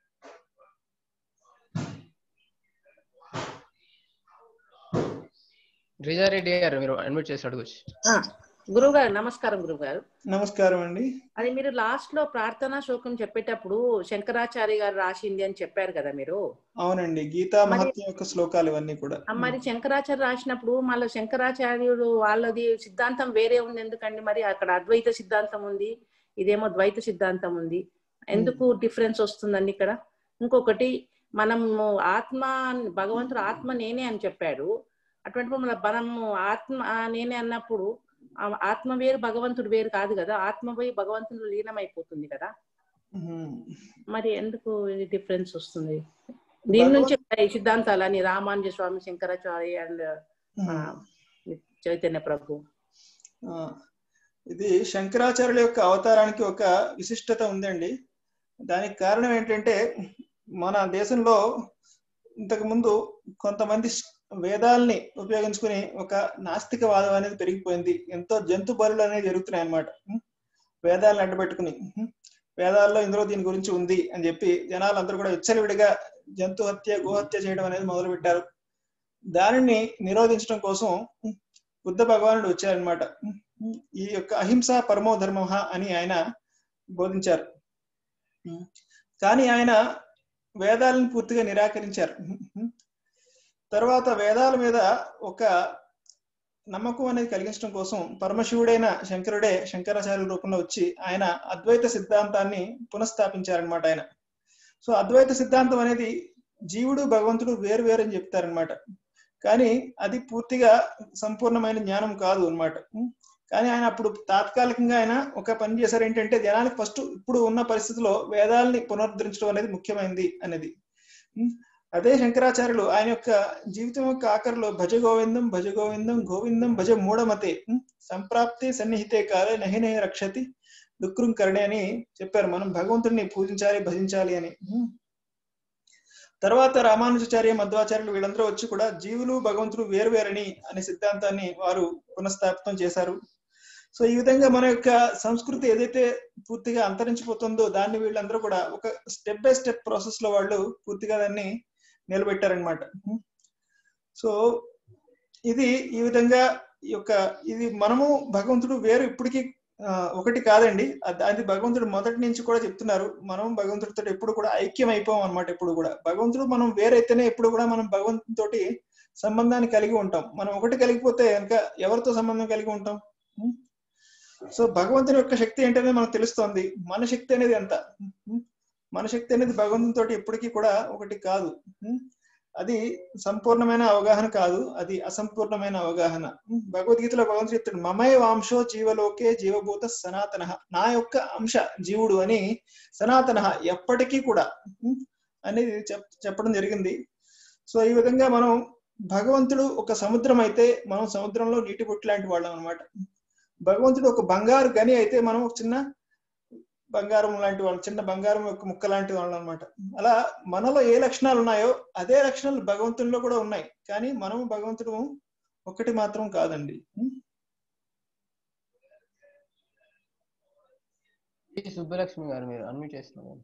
రిజారెడ్డి గారు మీరు అడ్మిట్ చేసి అడగచ్చు గురువు గారు నమస్కారం గురువు గారు నమస్కారం అండి అది మీరు లాస్ట్ లో ప్రార్థనా శ్లోకం చెప్పేటప్పుడు శంకరాచార్య గారు రాసింది అని చెప్పారు కదా మీరు అవునండి గీతా మహత్యం యొక్క శ్లోకాలు ఇవన్నీ కూడా ఆ మరి శంకరాచార్య రాసినప్పుడు మళ్ళీ శంకరాచార్యుడు వాళ్ళది సిద్ధాంతం వేరే ఉంది ఎందుకండి మరి అక్కడ అద్వైత సిద్ధాంతం ఉంది ఇదేమో ద్వైత సిద్ధాంతం ఉంది ఎందుకు డిఫరెన్స్ వస్తుందండి ఇక్కడ ఇంకొకటి మనము ఆత్మ భగవంతుడు ఆత్మ నేనే అని చెప్పాడు అటువంటిప్పుడు మన మనము ఆత్మ నేనే అన్నప్పుడు ఆ ఆత్మ వేరు భగవంతుడు వేరు కాదు కదా ఆత్మ పోయి భగవంతుడు లీనమైపోతుంది కదా ఉం. మరి ఎందుకు ఇది డిఫరెన్స్ వస్తుంది దీని నుంచి ఈ సిద్ధాంతాలని రామానుజ స్వామి శంకరాచార్య అండ్ ఉం. చైతన్య ప్రభు ఆ, ఇది శంకరాచార్యుల యొక్క అవతారానికి ఒక విశిష్టత ఉందండి దానికి కారణం ఏంటంటే మన దేశంలో ఇంతకు ముందు కొంతమంది వేదాల్ని ఉపయోగించుకుని ఒక నాస్తికవాదం అనేది పెరిగిపోయింది ఎంతో జంతు బలులు అనేవి జరుగుతున్నాయి అనమాట వేదాలను అడ్డుపెట్టుకుని ఉం. వేదాల్లో ఇందులో దీని గురించి ఉంది అని చెప్పి జనాలందరూ కూడా విచ్చలవిడిగా జంతు హత్య గోహత్య చేయడం అనేది మొదలు పెట్టారు దానిని నిరోధించడం కోసం ఉం, బుద్ధ భగవానుడు వచ్చారనమాట ఈ యొక్క అహింస పరమో ధర్మ అని ఆయన బోధించారు ఉం. కానీ ఆయన వేదాలను పూర్తిగా నిరాకరించారు ఉం. తర్వాత వేదాల మీద ఒక నమ్మకం అనేది కలిగించడం కోసం పరమశివుడైన శంకరుడే శంకరాచార్యుల రూపంలో వచ్చి ఆయన అద్వైత సిద్ధాంతాన్ని పునఃస్థాపించారనమాట ఆయన సో అద్వైత సిద్ధాంతం అనేది జీవుడు భగవంతుడు వేరు వేరు అని చెప్తారనమాట కానీ అది పూర్తిగా సంపూర్ణమైన జ్ఞానం కాదు అనమాట కానీ ఆయన అప్పుడు తాత్కాలికంగా ఆయన ఒక పని చేశారు ఏంటంటే జనానికి ఫస్ట్ ఇప్పుడు ఉన్న పరిస్థితిలో వేదాలని పునరుద్ధరించడం అనేది ముఖ్యమైనది అనేది ఉం? అదే శంకరాచార్యులు ఆయన యొక్క జీవితం యొక్క ఆఖరిలో భజ గోవిందం భజ గోవిందం గోవిందం భజ మూఢమతే ఉం? సంప్రాప్తి సన్నిహితే కాలే నహినే రక్షతి దుఃఖం కరణే అని చెప్పారు మనం భగవంతుడిని పూజించాలి భజించాలి అని ఉం? తర్వాత రామానుజాచార్య మధ్వాచార్యులు వీళ్ళందరూ వచ్చి కూడా జీవులు భగవంతుడు వేరువేరని అనే సిద్ధాంతాన్ని వారు పునఃస్థాపితం చేశారు సో ఈ విధంగా మన యొక్క సంస్కృతి ఏదైతే పూర్తిగా అంతరించిపోతుందో దాన్ని వీళ్ళందరూ కూడా ఒక స్టెప్ బై స్టెప్ ప్రాసెస్ లో వాళ్ళు పూర్తిగా దాన్ని నిలబెట్టారనమాట సో ఇది ఈ విధంగా ఈ యొక్క ఇది మనము భగవంతుడు వేరు ఇప్పటికీ ఆ, ఒకటి కాదండి అది అది భగవంతుడు మొదటి నుంచి కూడా చెప్తున్నారు మనం భగవంతుడితో ఎప్పుడు కూడా ఐక్యం అయిపోం అనమాట ఎప్పుడు కూడా భగవంతుడు మనం వేరైతేనే ఎప్పుడు కూడా మనం భగవంతుడితోటి సంబంధాన్ని కలిగి ఉంటాం మనం ఒకటి కలిగిపోతే కనుక ఎవరితో సంబంధం కలిగి ఉంటాం ఉం? సో భగవంతుని యొక్క శక్తి ఏంటనేది మనకు తెలుస్తోంది మన శక్తి అనేది ఎంత ఉం? మన శక్తి అనేది భగవంతునితోటి ఎప్పటికీ కూడా ఒకటి కాదు ఉం? అది సంపూర్ణమైన అవగాహన కాదు అది అసంపూర్ణమైన అవగాహన ఉం? భగవద్గీతలో భగవంతుడు చెప్తాడు మమయ వాంశో జీవలోకే జీవభూత సనాతన నా యొక్క అంశ జీవుడు అని సనాతన ఎప్పటికీ కూడా ఉం? అనేది చెప్ చెప్పడం జరిగింది సో ఈ విధంగా మనం భగవంతుడు ఒక సముద్రం అయితే మనం సముద్రంలో నీటి బొట్టు లాంటి వాళ్ళం అనమాట భగవంతుడు ఒక బంగారు గని అయితే మనం ఒక చిన్న బంగారం లాంటి వాళ్ళు చిన్న బంగారం యొక్క ముక్క లాంటి వాళ్ళు అనమాట అలా మనలో ఏ లక్షణాలు ఉన్నాయో అదే లక్షణాలు భగవంతునిలో కూడా ఉన్నాయి కానీ మనము భగవంతుడు ఒకటి మాత్రం కాదండి ఉం? ఈ సుబ్బలక్ష్మి గారు మీరు అన్మ్యూట్ చేస్తున్నారు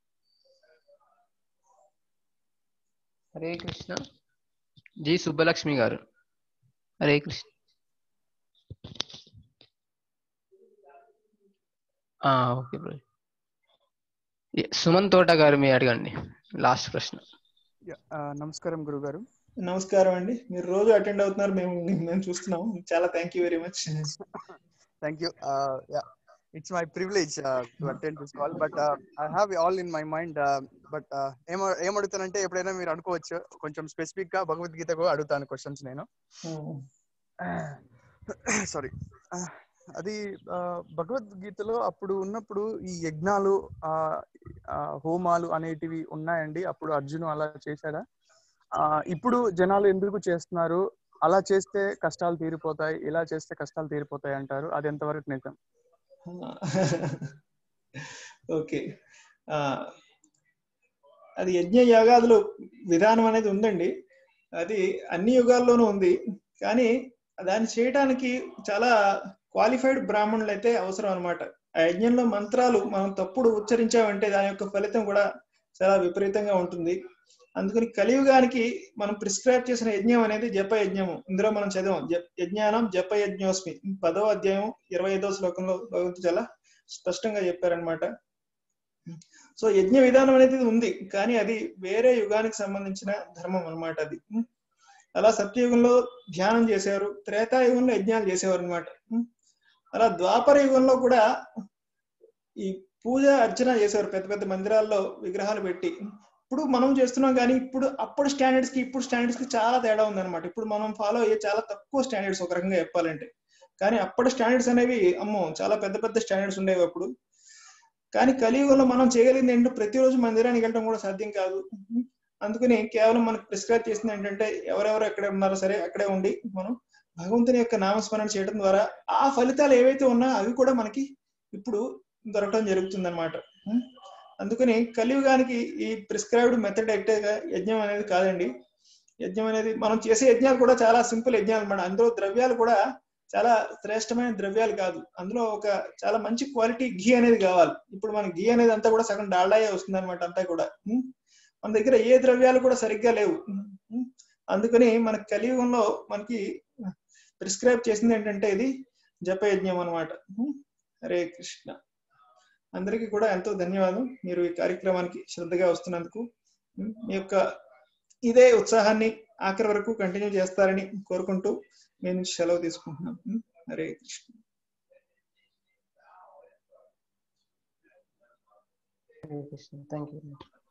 హరే కృష్ణ జి సుబ్బలక్ష్మి గారు హరే కృష్ణ ఆ, ఓకే బ్రో ఏ, సుమన్ తోట గారు మీ అడగండి లాస్ట్ ప్రశ్న యా, ఆ, నమస్కారం గురుగారు నమస్కారం అండి మీరు రోజు అటెండ్ అవుతున్నారు మేము మేము చూస్తున్నాం చాలా thank you very much thank you yeah it's my privilege to attend this call but I have all in my mind but ఏమ ఏమడుగుతానంటే ఎప్పుడైనా మీరు అనుకోవచ్చు కొంచెం స్పెసిఫిక్ గా భగవద్గీతకు అడుగుతాను క్వశ్చన్స్ నేను సారీ అది ఆ, భగవద్గీతలో అప్పుడు ఉన్నప్పుడు ఈ యజ్ఞాలు ఆ, ఆ, హోమాలు అనేటివి ఉన్నాయండి అప్పుడు అర్జును అలా చేశాడా ఆ, ఇప్పుడు జనాలు ఎందుకు చేస్తున్నారు అలా చేస్తే కష్టాలు తీరిపోతాయి ఇలా చేస్తే కష్టాలు తీరిపోతాయి అంటారు అది ఎంతవరకు నిజం ఓకే ఆ, అది యజ్ఞ యాగాదులు విధానం అనేది ఉందండి అది అన్ని యుగాల్లోనూ ఉంది కానీ దాన్ని చేయడానికి చాలా క్వాలిఫైడ్ బ్రాహ్మణులు అయితే అవసరం అనమాట ఆ యజ్ఞంలో మంత్రాలు మనం తప్పుడు ఉచ్చరించామంటే దాని యొక్క ఫలితం కూడా చాలా విపరీతంగా ఉంటుంది అందుకని కలియుగానికి మనం ప్రిస్క్రైబ్ చేసిన యజ్ఞం అనేది జప యజ్ఞము ఇందులో మనం చదివాం జ- యజ్ఞానం జప యజ్ఞోస్మి పదో అధ్యాయం ఇరవై ఐదో శ్లోకంలో భగవంతుడు చాలా స్పష్టంగా చెప్పారనమాట సో యజ్ఞ విధానం అనేది ఉంది కానీ అది వేరే యుగానికి సంబంధించిన ధర్మం అన్నమాట అది ఉం. అలా సత్యయుగంలో ధ్యానం చేసేవారు త్రేతాయుగంలో యజ్ఞాలు చేసేవారు అనమాట అలా ద్వాపర యుగంలో కూడా ఈ పూజ అర్చన చేసేవారు పెద్ద పెద్ద మందిరాల్లో విగ్రహాలు పెట్టి ఇప్పుడు మనం చేస్తున్నాం కానీ ఇప్పుడు అప్పుడు స్టాండర్డ్స్ కి ఇప్పుడు స్టాండర్డ్స్ కి చాలా తేడా ఉందన్నమాట ఇప్పుడు మనం ఫాలో అయ్యే చాలా తక్కువ స్టాండర్డ్స్ ఒక రకంగా చెప్పాలంటే కానీ అప్పటి స్టాండర్డ్స్ అనేవి అమ్మో చాలా పెద్ద పెద్ద స్టాండర్డ్స్ ఉండేవి అప్పుడు కానీ కలియుగంలో మనం చేయగలిగింది ఏంటంటే ప్రతిరోజు మందిరానికి వెళ్ళడం కూడా సాధ్యం కాదు అందుకని కేవలం మనకు ప్రిస్క్రైబ్ చేసింది ఏంటంటే ఎవరెవరు ఎక్కడ ఉన్నారో సరే అక్కడే ఉండి మనం భగవంతుని యొక్క నామస్మరణ చేయడం ద్వారా ఆ ఫలితాలు ఏవైతే ఉన్నాయో అవి కూడా మనకి ఇప్పుడు దొరకడం జరుగుతుంది అనమాట అందుకని కలియుగానికి ఈ ప్రిస్క్రైబ్డ్ మెథడ్ గా యజ్ఞం అనేది కాదండి యజ్ఞం అనేది మనం చేసే యజ్ఞాలు కూడా చాలా సింపుల్ యజ్ఞాలు అన్నమాట అందులో ద్రవ్యాలు కూడా చాలా శ్రేష్టమైన ద్రవ్యాలు కాదు అందులో ఒక చాలా మంచి క్వాలిటీ ఘీ అనేది కావాలి ఇప్పుడు మన ఘీ అనేది అంతా కూడా సగం డాల్డాయే వస్తుంది అనమాట అంతా కూడా ఉం? మన దగ్గర ఏ ద్రవ్యాలు కూడా సరిగ్గా లేవు ఉం? అందుకని మన కలియుగంలో మనకి ప్రిస్క్రైబ్ చేసింది ఏంటంటే ఇది జపయజ్ఞం అనమాట హరే కృష్ణ అందరికీ కూడా ఎంతో ధన్యవాదం మీరు ఈ కార్యక్రమానికి శ్రద్ధగా వస్తున్నందుకు ఉం? మీ యొక్క ఇదే ఉత్సాహాన్ని ఆఖరి వరకు కంటిన్యూ చేస్తారని కోరుకుంటూ నేను నుంచి సెలవు తీసుకుంటున్నాను ఉం? Hare Krishna Hare Krishna thank you